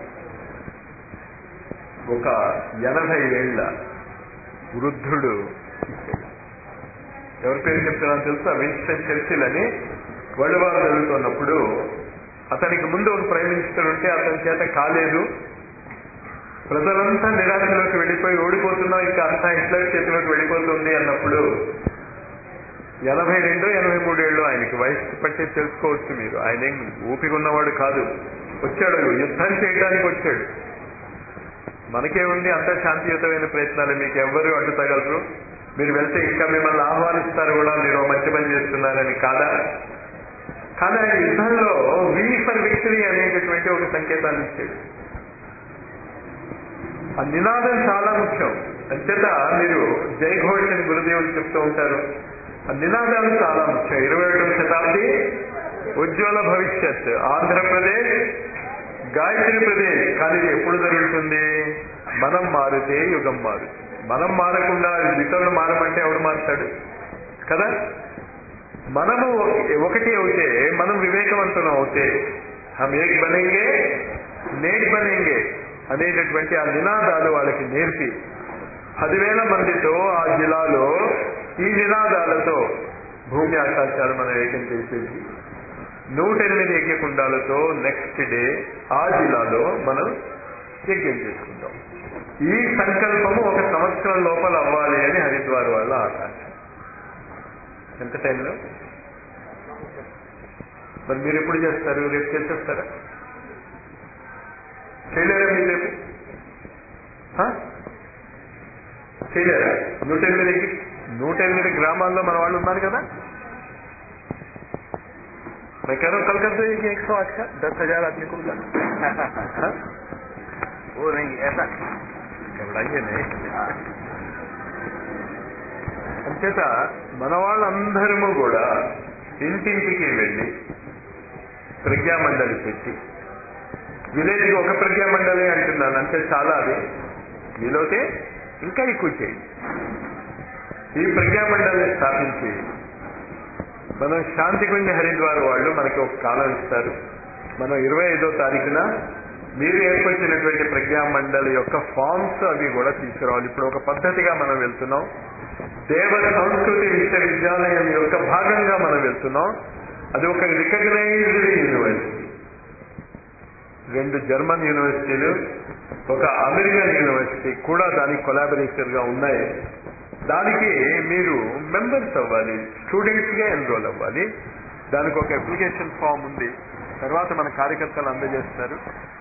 ఒక ఎనభై ఏళ్ల వృద్ధుడు ఇచ్చాడు ఎవరి పేరు చెప్తున్నాను తెలుసా విన్స్టన్ చర్చిల్ అని వరల్డ్ వార్ జరుగుతున్నప్పుడు అతనికి ముందు ఒక ప్రైమ్ మినిస్టర్ ఉంటే అతని చేత కాలేదు ప్రజలంతా నిరాశలోకి వెళ్ళిపోయి ఓడిపోతున్నాం ఇంకా అంతా హిట్లర్ చేతిలోకి వెళ్ళిపోతుంది అన్నప్పుడు ఎనభై రెండు ఎనభై మూడేళ్ళు ఆయనకి వయసు పట్టి తెలుసుకోవచ్చు మీరు ఆయన ఏం ఊపిక ఉన్నవాడు కాదు వచ్చాడు యుద్ధం చేయడానికి వచ్చాడు మనకేముంది అంత శాంతియుతమైన ప్రయత్నాలు మీకు ఎవ్వరూ అడ్డు తగలరు మీరు వెళ్తే ఇంకా మిమ్మల్ని ఆహ్వానిస్తారు కూడా మీరు మంచి పని చేస్తున్నారని కాదా కానీ ఆయన యుద్ధంలో వీ ఫర్ విక్టరీ అనేటటువంటి ఒక సంకేతాన్ని ఇచ్చాడు ఆ నినాదం చాలా ముఖ్యం అంచేత మీరు జై ఘోష్ అని గురుదేవులు చెప్తూ ఉంటారు ఆ నినాదాలు చాలా ముఖ్యం ఇరవై ఒకటవ శతాబ్ది ఉజ్వల భవిష్యత్ ఆంధ్రప్రదేశ్ గాయత్రి ప్రదేశ్ కానీ ఇది ఎప్పుడు జరుగుతుంది మనం మారితే యుగం మారుతుంది మనం మారకుండా ఇతరులు మారమంటే ఎవడు మారుతాడు కదా మనము ఒక- ఒకటి అవుతే మనం వివేకవంతులం అవుతే హమ్ ఏక్ బనేంగే నేక్ బనేంగే అనేటటువంటి ఆ నినాదాలు వాళ్ళకి నేర్పి పదివేల మందితో ఆ జిల్లాలో ఈ నినాదాలతో భూమి ఆకాశాలు మనం ఏకం చేసేసి నూట ఎనిమిది యజ్ఞకుండాలతో నెక్స్ట్ డే ఆ జిల్లాలో మనం యజ్ఞం చేసుకుంటాం ఈ సంకల్పము ఒక సంవత్సరం లోపల అవ్వాలి అని హరిద్వార్ వాళ్ళ ఆకాంక్ష ఎంత టైంలో మరి మీరు ఎప్పుడు చేస్తారు రేపు చేసేస్తారా చేయలేరా మీరు రేపు ఆ? చేయలేరా నూట ఎనిమిది నూట ఎనిమిది గ్రామాల్లో మన వాళ్ళు ఉన్నారు కదా मैं कह रहा हूँ कल कर दो एक एक सौ आठ का दस हजार आदमी को बुला हाँ? वो नहीं ऐसा ఎవడయ్యే అంచేత మన వాళ్ళందరము కూడా ఇంటింటికి వెళ్ళి ప్రజ్ఞామండలి పెట్టి విలేజ్కి ఒక ప్రజ్ఞామండలి అంటున్నాను అంటే చాలా అది వీలైతే ఇంకా ఎక్కువ చేయండి ఈ ప్రజ్ఞామండలిని స్థాపించి మనం శాంతికుంజ హరిద్వార్ వాళ్ళు మనకి ఒక కాలం ఇస్తారు మనం ఇరవై ఐదో తారీఖున మీరు ఏర్పరిచినటువంటి ప్రజ్ఞా మండలి యొక్క ఫామ్స్ అవి కూడా తీసుకురావాలి ఇప్పుడు ఒక పద్ధతిగా మనం వెళ్తున్నాం దేవ సంస్కృతి విశ్వవిద్యాలయం యొక్క భాగంగా మనం వెళ్తున్నాం అది ఒక రికగ్నైజ్డ్ యూనివర్సిటీ రెండు జర్మన్ యూనివర్సిటీలు ఒక అమెరికన్ యూనివర్సిటీ కూడా దానికి కొలాబరేషన్ గా ఉన్నాయి దానికి మీరు మెంబర్స్ అవ్వాలి స్టూడెంట్స్ గా ఎన్రోల్ అవ్వాలి దానికి ఒక అప్లికేషన్ ఫామ్ ఉంది తర్వాత మన కార్యకర్తలు అందజేస్తారు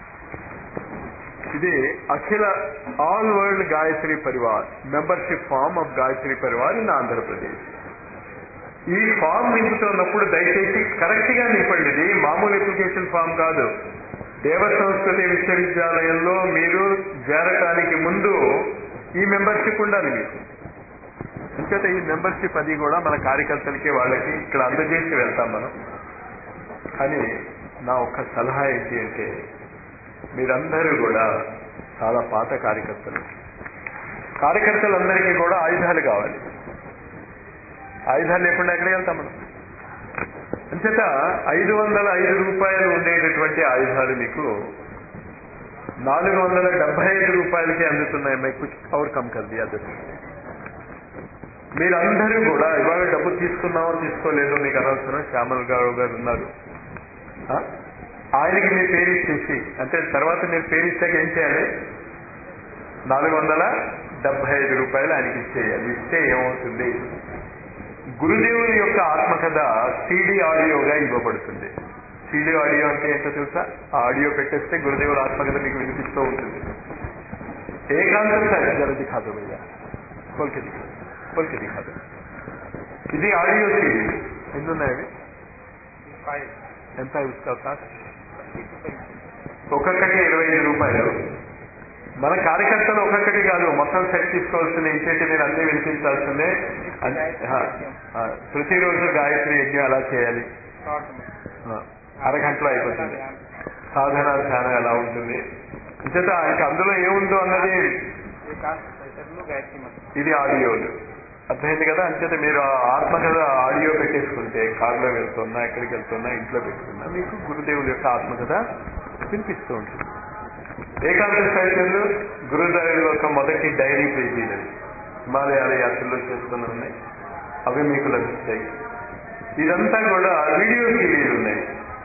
ఇది అఖిల all world Gayatri Parivar membership form of Gayatri Parivar in Andhra Pradesh ఈ ఫామ్ నింపుతున్నప్పుడు దయచేసి కరెక్ట్ గా నింపండి ఇది మామూలు అప్లికేషన్ ఫామ్ కాదు దేవ సంస్కృతి విశ్వవిద్యాలయంలో మీరు చేరటానికి ముందు ఈ మెంబర్షిప్ ఉండాలి మీకు అంచేత ఈ మెంబర్షిప్ అది కూడా మన కార్యకర్తలకి వాళ్ళకి ఇక్కడ అందజేసి వెళ్తాం మనం కానీ నా ఒక్క సలహా ఏంటి అంటే మీరందరూ కూడా చాలా పాత కార్యకర్తలు కార్యకర్తలందరికీ కూడా ఆయుధాలు కావాలి ఆయుధాలు లేకుండా ఎక్కడికి వెళ్తాం మనం అంచేత ఐదు వందల ఐదు రూపాయలు ఉండేటటువంటి ఆయుధాలు మీకు నాలుగు వందల డెబ్బై ఐదు రూపాయలకి అందుతున్నాయి మీకు కవర్ కమ్ కల్ది అది మీరందరూ కూడా ఇవాళ డబ్బు తీసుకున్నామో తీసుకోలేదో మీకు అనవసరం శ్యామల్ గారు గారు ఉన్నారు ఆ? ఆయనకి మీరు పేరు ఇచ్చేసి అంటే తర్వాత మీరు పేరు ఇచ్చాక ఏం చేయాలి నాలుగు వందల డెబ్బై ఐదు రూపాయలు ఆయనకి ఇచ్చేయాలి ఇస్తే ఏమవుతుంది గురుదేవుని యొక్క ఆత్మకథ సిడి ఆడియోగా ఇవ్వబడుతుంది సిడి ఆడియో అంటే ఏంటో తెలుసా ఆ ఆడియో పెట్టేస్తే గురుదేవుల ఆత్మకథ మీకు వినిపిస్తూ ఉంటుంది ఏకాంతం జర దిఖాదో భయ్యా కోల్కి దిఖా కోల్కి దిఖాదో ఇది ఆడియో సిడి ఎన్ని ఉన్నాయి అవి ఎంత ఇస్తా కాస్ట్ ఒక్కొక్కటి ఇరవై ఐదు రూపాయలు మన కార్యకర్తలు ఒక్కొక్కటి కాదు మొత్తం సెట్ తీసుకోవాల్సింది ఇంకేంటి మీరు అన్ని వినిపించాల్సిందే అన్- ఆ, ఆ, ప్రతిరోజు గాయత్రి యజ్ఞం ఎలా చేయాలి ఆ, అరగంటలో అయిపోతుంది సాధన ధ్యానం ఎలా ఉంటుంది అంచేత ఇంకా అందులో ఏముందో అన్నది ఇది ఆడియోలు అర్థమైంది కదా అంచేత మీరు ఆ ఆత్మకథ ఆడియో పెట్టేసుకుంటే కారులో వెళ్తున్నా ఎక్కడికి వెళ్తున్నా ఇంట్లో పెట్టుకున్నా మీకు గురుదేవుల యొక్క ఆత్మకథ వినిపిస్తూ ఉంటుంది ఏకాంత సాహిత్యంలో గురుదేవుల యొక్క మొదటి డైరీ పేజీలు హిమాలయాల యాత్రలో చేస్తున్న ఉన్నాయి అవి మీకు లభిస్తాయి ఇదంతా కూడా వీడియో సీడీలు ఉన్నాయి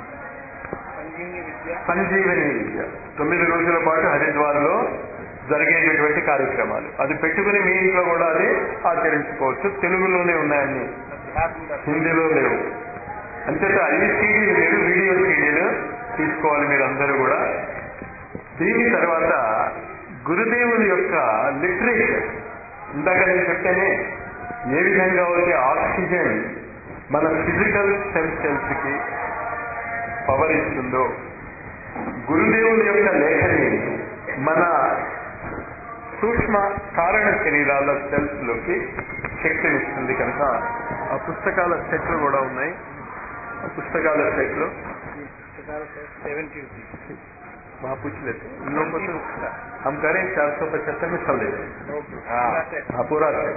సంజీవని విద్య తొమ్మిది రోజుల పాటు హరిద్వార్ లో జరిగేటటువంటి కార్యక్రమాలు అది పెట్టుకుని మీ ఇంట్లో కూడా అది ఆచరించుకోవచ్చు తెలుగులోనే ఉన్నాయన్ని హిందీలో లేవు అంచేత ఈ సీడీలు మీరు వీడియో సీడీలు తీసుకోవాలి మీరందరూ కూడా దీని తర్వాత గురుదేవుని యొక్క లిటరేచర్ ఇందాక నేను చెప్తేనే ఏ విధంగా అయితే ఆక్సిజన్ మన ఫిజికల్ సెల్ సెల్స్ కి పవర్ ఇస్తుందో గురుదేవుని యొక్క లేఖని మన సూక్ష్మ కారణ శరీరాల సెల్స్ లోకి శక్తినిస్తుంది కనుక ఆ పుస్తకాల సెట్లు కూడా ఉన్నాయి ఆ పుస్తకాల సెట్లు सेवेंटी रुपीज वहाँ पूछ लेते हैं। इन लोगों को तो हम करें चार सौ पचहत्तर में सब ले लें हाँ हाँ पूरा सेट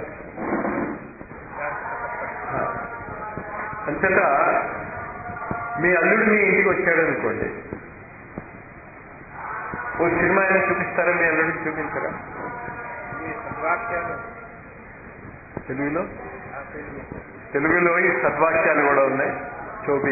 हाँ. అంతటా మీ అల్లుడు మీ ఇంటికి వచ్చాడు అనుకోండి ఓ సినిమా అయినా చూపిస్తారా మీ అల్లుడికి చూపించరా ये सद्वाक्याలు తెలుగులో తెలుగులో ఈ సద్వాక్యాలు కూడా ఉన్నాయి చోబీ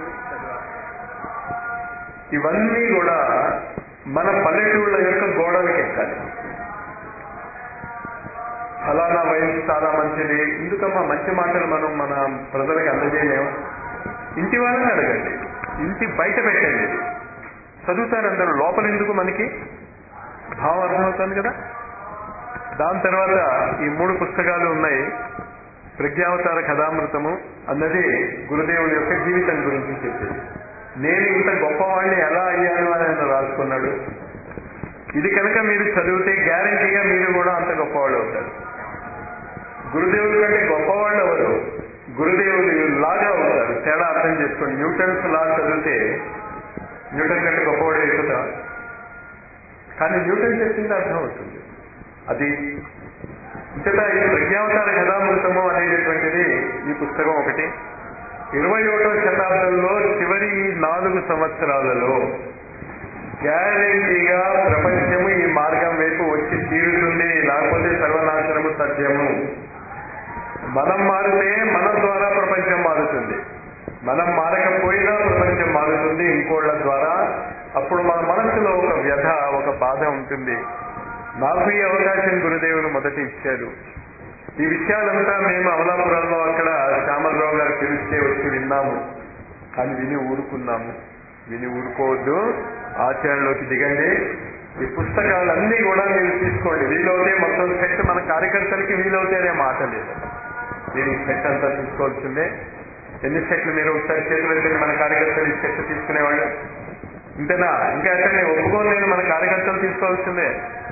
ఇవన్నీ కూడా మన పల్లెటూళ్ళ యొక్క గోడలకు ఎక్కాలి ఫలానా వయసు చాలా మంచిది ఎందుకమ్మా మంచి మాటలు మనం మన ప్రజలకు అందజేయలేము ఇంటి వాళ్ళని అడగండి ఇంటి బయట పెట్టండి చదువుతారు అందరూ లోపల ఎందుకు మనకి భావం అర్థమవుతుంది కదా దాని తర్వాత ఈ మూడు పుస్తకాలు ఉన్నాయి ప్రజ్ఞావతార కథామృతము అన్నది గురుదేవుని యొక్క జీవితం గురించి చెప్పేది నేను ఇంత గొప్పవాడిని ఎలా అయ్యాను అని ఆయన రాసుకున్నాడు ఇది కనుక మీరు చదివితే గ్యారంటీగా మీరు కూడా అంత గొప్పవాళ్ళు అవుతారు గురుదేవుల కంటే గొప్పవాళ్ళు ఎవరు గురుదేవులు లాగా అవుతారు తేడా అర్థం చేసుకోండి న్యూటన్స్ లా చదివితే న్యూటన్ కంటే గొప్పవాడు ఎక్కుతా కానీ న్యూటన్ చెప్పింది అర్థం అవుతుంది అది ఇంతటా ఈ ప్రజ్ఞావతార కథామృతము అనేటటువంటిది ఈ పుస్తకం ఒకటి ఇరవై ఒకటో శతాబ్దంలో చివరి ఈ నాలుగు సంవత్సరాలలో గ్యారంటీగా ప్రపంచము ఈ మార్గం వైపు వచ్చి తీరుతుంది లేకపోతే సర్వనాశనము సత్యము మనం మారితే మన ద్వారా ప్రపంచం మారుతుంది మనం మారకపోయినా ప్రపంచం మారుతుంది ఇంకోళ్ళ ద్వారా అప్పుడు మన మనసులో ఒక వ్యధ ఒక బాధ ఉంటుంది నాకు ఈ అవకాశం గురుదేవులు మొదట ఇచ్చారు ఈ విషయాలంతా మేము అమలాపురంలో అక్కడ శ్యామలరావు గారు పిలిస్తే వచ్చి విన్నాము కానీ విని ఊరుకున్నాము విని ఊరుకోవద్దు ఆచరణలోకి దిగండి ఈ పుస్తకాలన్నీ కూడా మీరు తీసుకోండి వీలవుతే మొత్తం సెట్ మన కార్యకర్తలకి వీలవుతేనే మాట లేదు మీరు ఈ సెట్ అంతా తీసుకోవాల్సిందే ఎన్ని సెట్లు మీరు ఒకసారి చేతులు ఎత్తండి మన కార్యకర్తలు ఈ సెట్ తీసుకునేవాళ్ళు ఇంతేనా ఇంకా ఎక్కడ ఒప్పుకోను నేను మన కార్యకర్తలు తీసుకోవాల్సిందే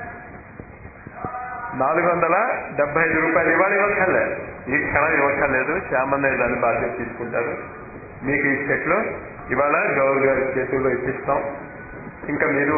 నాలుగు వందల డెబ్బై ఐదు రూపాయలు ఇవాళ ఇవ్వక్కర్లేదు ఈ క్షణం ఇవ్వక్కర్లేదు శ్యామన్నయ్య దాన్ని బాధ్యత తీసుకుంటారు మీకు ఈ సెట్లు ఇవాళ గౌరవ్ గారి చేతుల్లో ఇప్పిస్తాం ఇంకా మీరు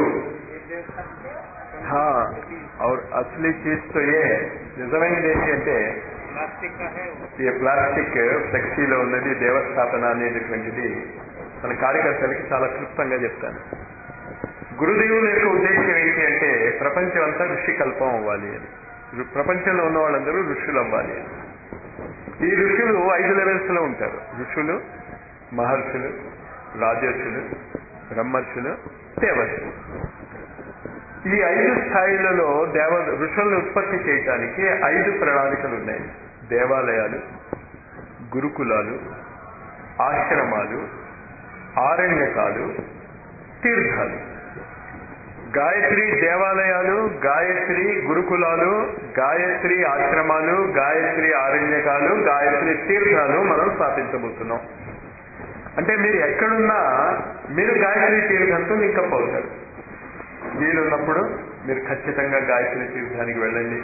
హా, और असली चीज तो ये నిజమైనది ఏంటి అంటే प्लास्टिक का है वो ఈ ప్లాస్టిక్ ఫ్లెక్సీలో ఉన్నది దేవస్థాపన అనేటటువంటిది మన కార్యకర్తలకి చాలా క్లుప్తంగా చెప్తాను గురుదేవుల యొక్క ఉద్దేశం ఏంటి అంటే ప్రపంచం అంతా ఋషి కల్పం అవ్వాలి అని రు- ప్రపంచంలో ఉన్న వాళ్ళందరూ ఋషులు అవ్వాలి అని ఈ ఋషులు ఐదు లెవెల్స్ లో ఉంటారు ఋషులు మహర్షులు రాజర్షులు బ్రహ్మర్షులు దేవర్షులు ఈ ఐదు స్థాయిలలో దేవ ఋషులను ఉత్పత్తి చేయటానికి ఐదు ప్రణాళికలు ఉన్నాయి దేవాలయాలు గురుకులాలు ఆశ్రమాలు ఆరణ్యకాలు తీర్థాలు గాయత్రి దేవాలయాలు గాయత్రి గురుకులాలు గాయత్రి ఆశ్రమాలు గాయత్రి ఆరణ్యకాలు గాయత్రి తీర్థాలు మనం స్థాపించబోతున్నాం అంటే మీరు ఎక్కడున్నా మీరు గాయత్రి తీర్థంతో లింకప్ అవుతారు వీలున్నప్పుడు మీరు ఖచ్చితంగా గాయత్రి తీర్థానికి వెళ్ళండి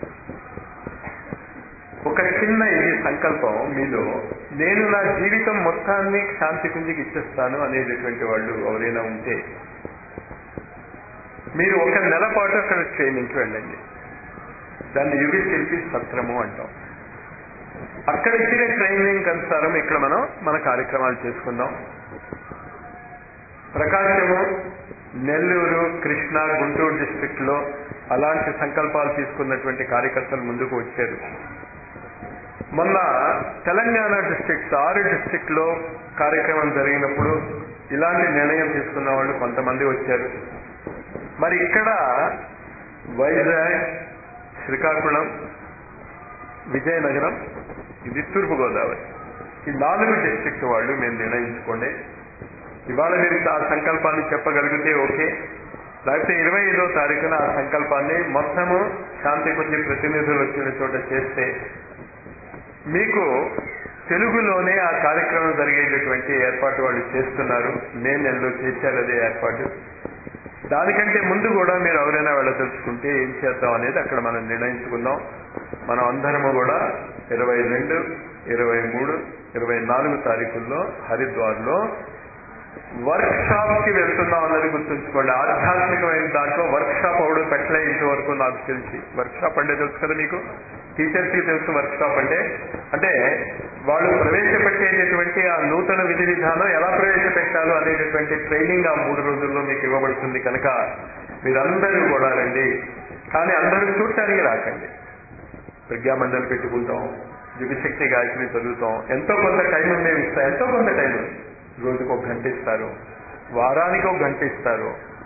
ఒక చిన్న ఇది సంకల్పం మీలో నేను నా జీవితం మొత్తాన్ని శాంతి కుంజికి ఇచ్చేస్తాను అనేటటువంటి వాళ్ళు ఎవరైనా ఉంటే మీరు ఒక నెల పాటు అక్కడ ట్రైనింగ్కి వెళ్ళండి దాన్ని యుగ శిల్పి సత్రము అంటాం అక్కడ ఇచ్చిన ట్రైనింగ్ అనుసారం ఇక్కడ మనం మన కార్యక్రమాలు చేసుకుందాం ప్రకాశము నెల్లూరు కృష్ణ గుంటూరు డిస్ట్రిక్ట్ లో అలాంటి సంకల్పాలు తీసుకున్నటువంటి కార్యకర్తలు ముందుకు వచ్చారు మొన్న తెలంగాణ డిస్ట్రిక్ట్ ఆరు డిస్ట్రిక్ట్ లో కార్యక్రమం జరిగినప్పుడు ఇలాంటి నిర్ణయం తీసుకున్న వాళ్ళు కొంతమంది వచ్చారు మరి ఇక్కడ వైజాగ్ శ్రీకాకుళం విజయనగరం ఇది తూర్పుగోదావరి ఈ నాలుగు డిస్ట్రిక్ట్ వాళ్ళు మేము నిర్ణయించుకోండి ఇవాళ మీరు ఆ సంకల్పాన్ని చెప్పగలిగితే ఓకే లేకపోతే ఇరవై ఐదో తారీఖున ఆ సంకల్పాన్ని మొత్తము శాంతి కొంచెం ప్రతినిధులు వచ్చిన చోట చేస్తే మీకు తెలుగులోనే ఆ కార్యక్రమం జరిగేటటువంటి ఏర్పాటు వాళ్ళు చేస్తున్నారు మే నెలలో చేశారు అదే ఏర్పాటు దానికంటే ముందు కూడా మీరు ఎవరైనా వెళ్ళదలుచుకుంటే ఏం చేద్దాం అనేది అక్కడ మనం నిర్ణయించుకుందాం మనం అందరము కూడా ఇరవై రెండు ఇరవై మూడు ఇరవై నాలుగు తారీఖుల్లో హరిద్వార్లో వర్క్ షాప్ కి వెళ్తున్నాం అన్నది గుర్తుంచుకోండి ఆధ్యాత్మికమైన దాంట్లో వర్క్ షాప్ అవడం పెట్టలే ఇంతవరకు నాకు తెలిసి వర్క్ షాప్ అంటే తెలుసు కదా మీకు టీచర్స్ కి తెలుసు వర్క్ షాప్ అంటే అంటే వాళ్ళు ప్రవేశపెట్టేటటువంటి ఆ నూతన విధి విధానం ఎలా ప్రవేశపెట్టాలో అనేటటువంటి ట్రైనింగ్ ఆ మూడు రోజుల్లో మీకు ఇవ్వబడుతుంది కనుక మీరందరూ కూడా రండి కానీ అందరూ చూడటానికి రాకండి ప్రజ్ఞామండలి పెట్టుకుంటాం యుగశక్తి గాయత్రి చదువుతాం ఎంతో కొంత టైం మేము ఇస్తాం ఎంతో కొంత టైం రోజుకు ఒక గంట ఇస్తారు వారానికి ఒక గంట ఇస్తారు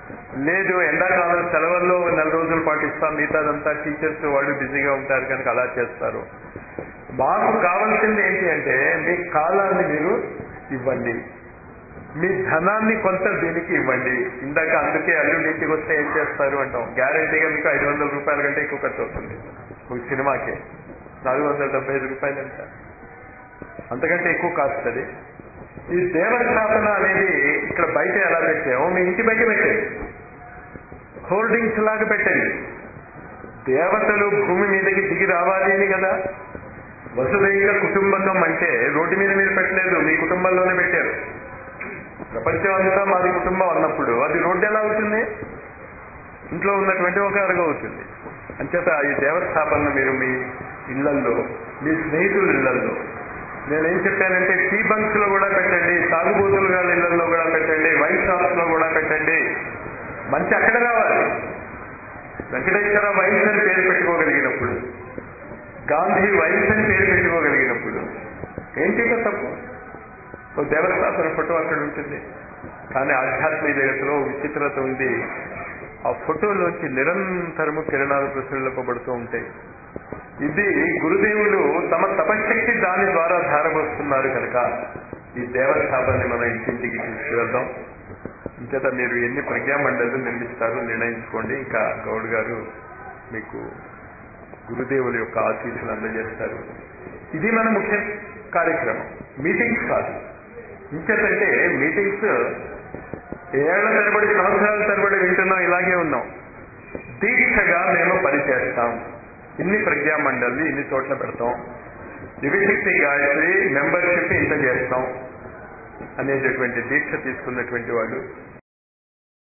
లేదు ఎండాకాలం సెలవుల్లో నెల రోజుల పాటు ఇస్తాం మిగతాదంతా టీచర్స్ వాళ్ళు బిజీగా ఉంటారు కనుక అలా చేస్తారు మాకు కావాల్సింది ఏంటి అంటే మీ కాలాన్ని మీరు ఇవ్వండి మీ ధనాన్ని కొంత దీనికి ఇవ్వండి ఇందాక అందుకే అల్లుడి ఇంటికి వస్తే ఏం చేస్తారు అంటాం గ్యారంటీగా మీకు ఐదు వందల రూపాయల కంటే ఎక్కువ ఖర్చు అవుతుంది ఒక సినిమాకి నాలుగు వందల డెబ్బై ఐదు రూపాయలు ఎంత అంతకంటే ఎక్కువ కాస్ట్ అది ఈ దేవస్థాపన అనేది ఇక్కడ బయట ఎలా పెట్టామో మీ ఇంటి బయట పెట్టండి హోర్డింగ్స్ లాగా పెట్టండి దేవతలు భూమి మీదకి దిగి రావాలి అని కదా వసుదైక కుటుంబకం అంటే రోడ్డు మీద మీరు పెట్టలేదు మీ కుటుంబంలోనే పెట్టారు ప్రపంచం అంతా మాది కుటుంబం అన్నప్పుడు అది రోడ్డు ఎలా అవుతుంది ఇంట్లో ఉన్నటువంటి ఒక అరుగు అవుతుంది అంచేత ఈ దేవస్థాపన మీరు మీ ఇళ్లల్లో మీ స్నేహితుల ఇళ్లల్లో నేనేం చెప్పానంటే టీ బంక్స్ లో కూడా పెట్టండి తాగుబోతులు గారి ఇళ్లలో కూడా పెట్టండి వైన్ షాప్స్ లో కూడా పెట్టండి మంచి అక్కడ రావాలి వెంకటేశ్వర వైన్స్ అని పేరు పెట్టుకోగలిగినప్పుడు గాంధీ వైన్స్ అని పేరు పెట్టుకోగలిగినప్పుడు ఏంటి ఇక తప్పు ఓ దేవస్థాపన ఫోటో అక్కడ ఉంటుంది కానీ ఆధ్యాత్మిక జగత్తులో విచిత్రత ఉంది ఆ ఫోటోలోంచి నిరంతరము కిరణాలు ప్రసరింపబడుతూ ఉంటాయి ఇది గురుదేవులు తమ తపశక్తి దాని ద్వారా ధారపోస్తున్నారు కనుక ఈ దేవస్థాపనని మనం ఇంటింటికి తీసుకువెళ్దాం ఇంచేత మీరు ఎన్ని ప్రజ్ఞామండలు నిర్మిస్తారో నిర్ణయించుకోండి ఇంకా గౌడ్ గారు మీకు గురుదేవుల యొక్క ఆశీస్సులు అందజేస్తారు ఇది మన ముఖ్య కార్యక్రమం మీటింగ్స్ కాదు ఇంకేతంటే మీటింగ్స్ ఏళ్ల తరబడి సంవత్సరాల తరబడి వింటున్నాం ఇలాగే ఉన్నాం దీక్షగా మేము పనిచేస్తాం ఇన్ని ప్రజ్ఞామండలి ఇన్ని చోట్ల పెడతాం దివ్యశక్తి గాయత్రి మెంబర్షిప్ ఇంత చేస్తాం అనేటటువంటి దీక్ష తీసుకున్నటువంటి వాళ్ళు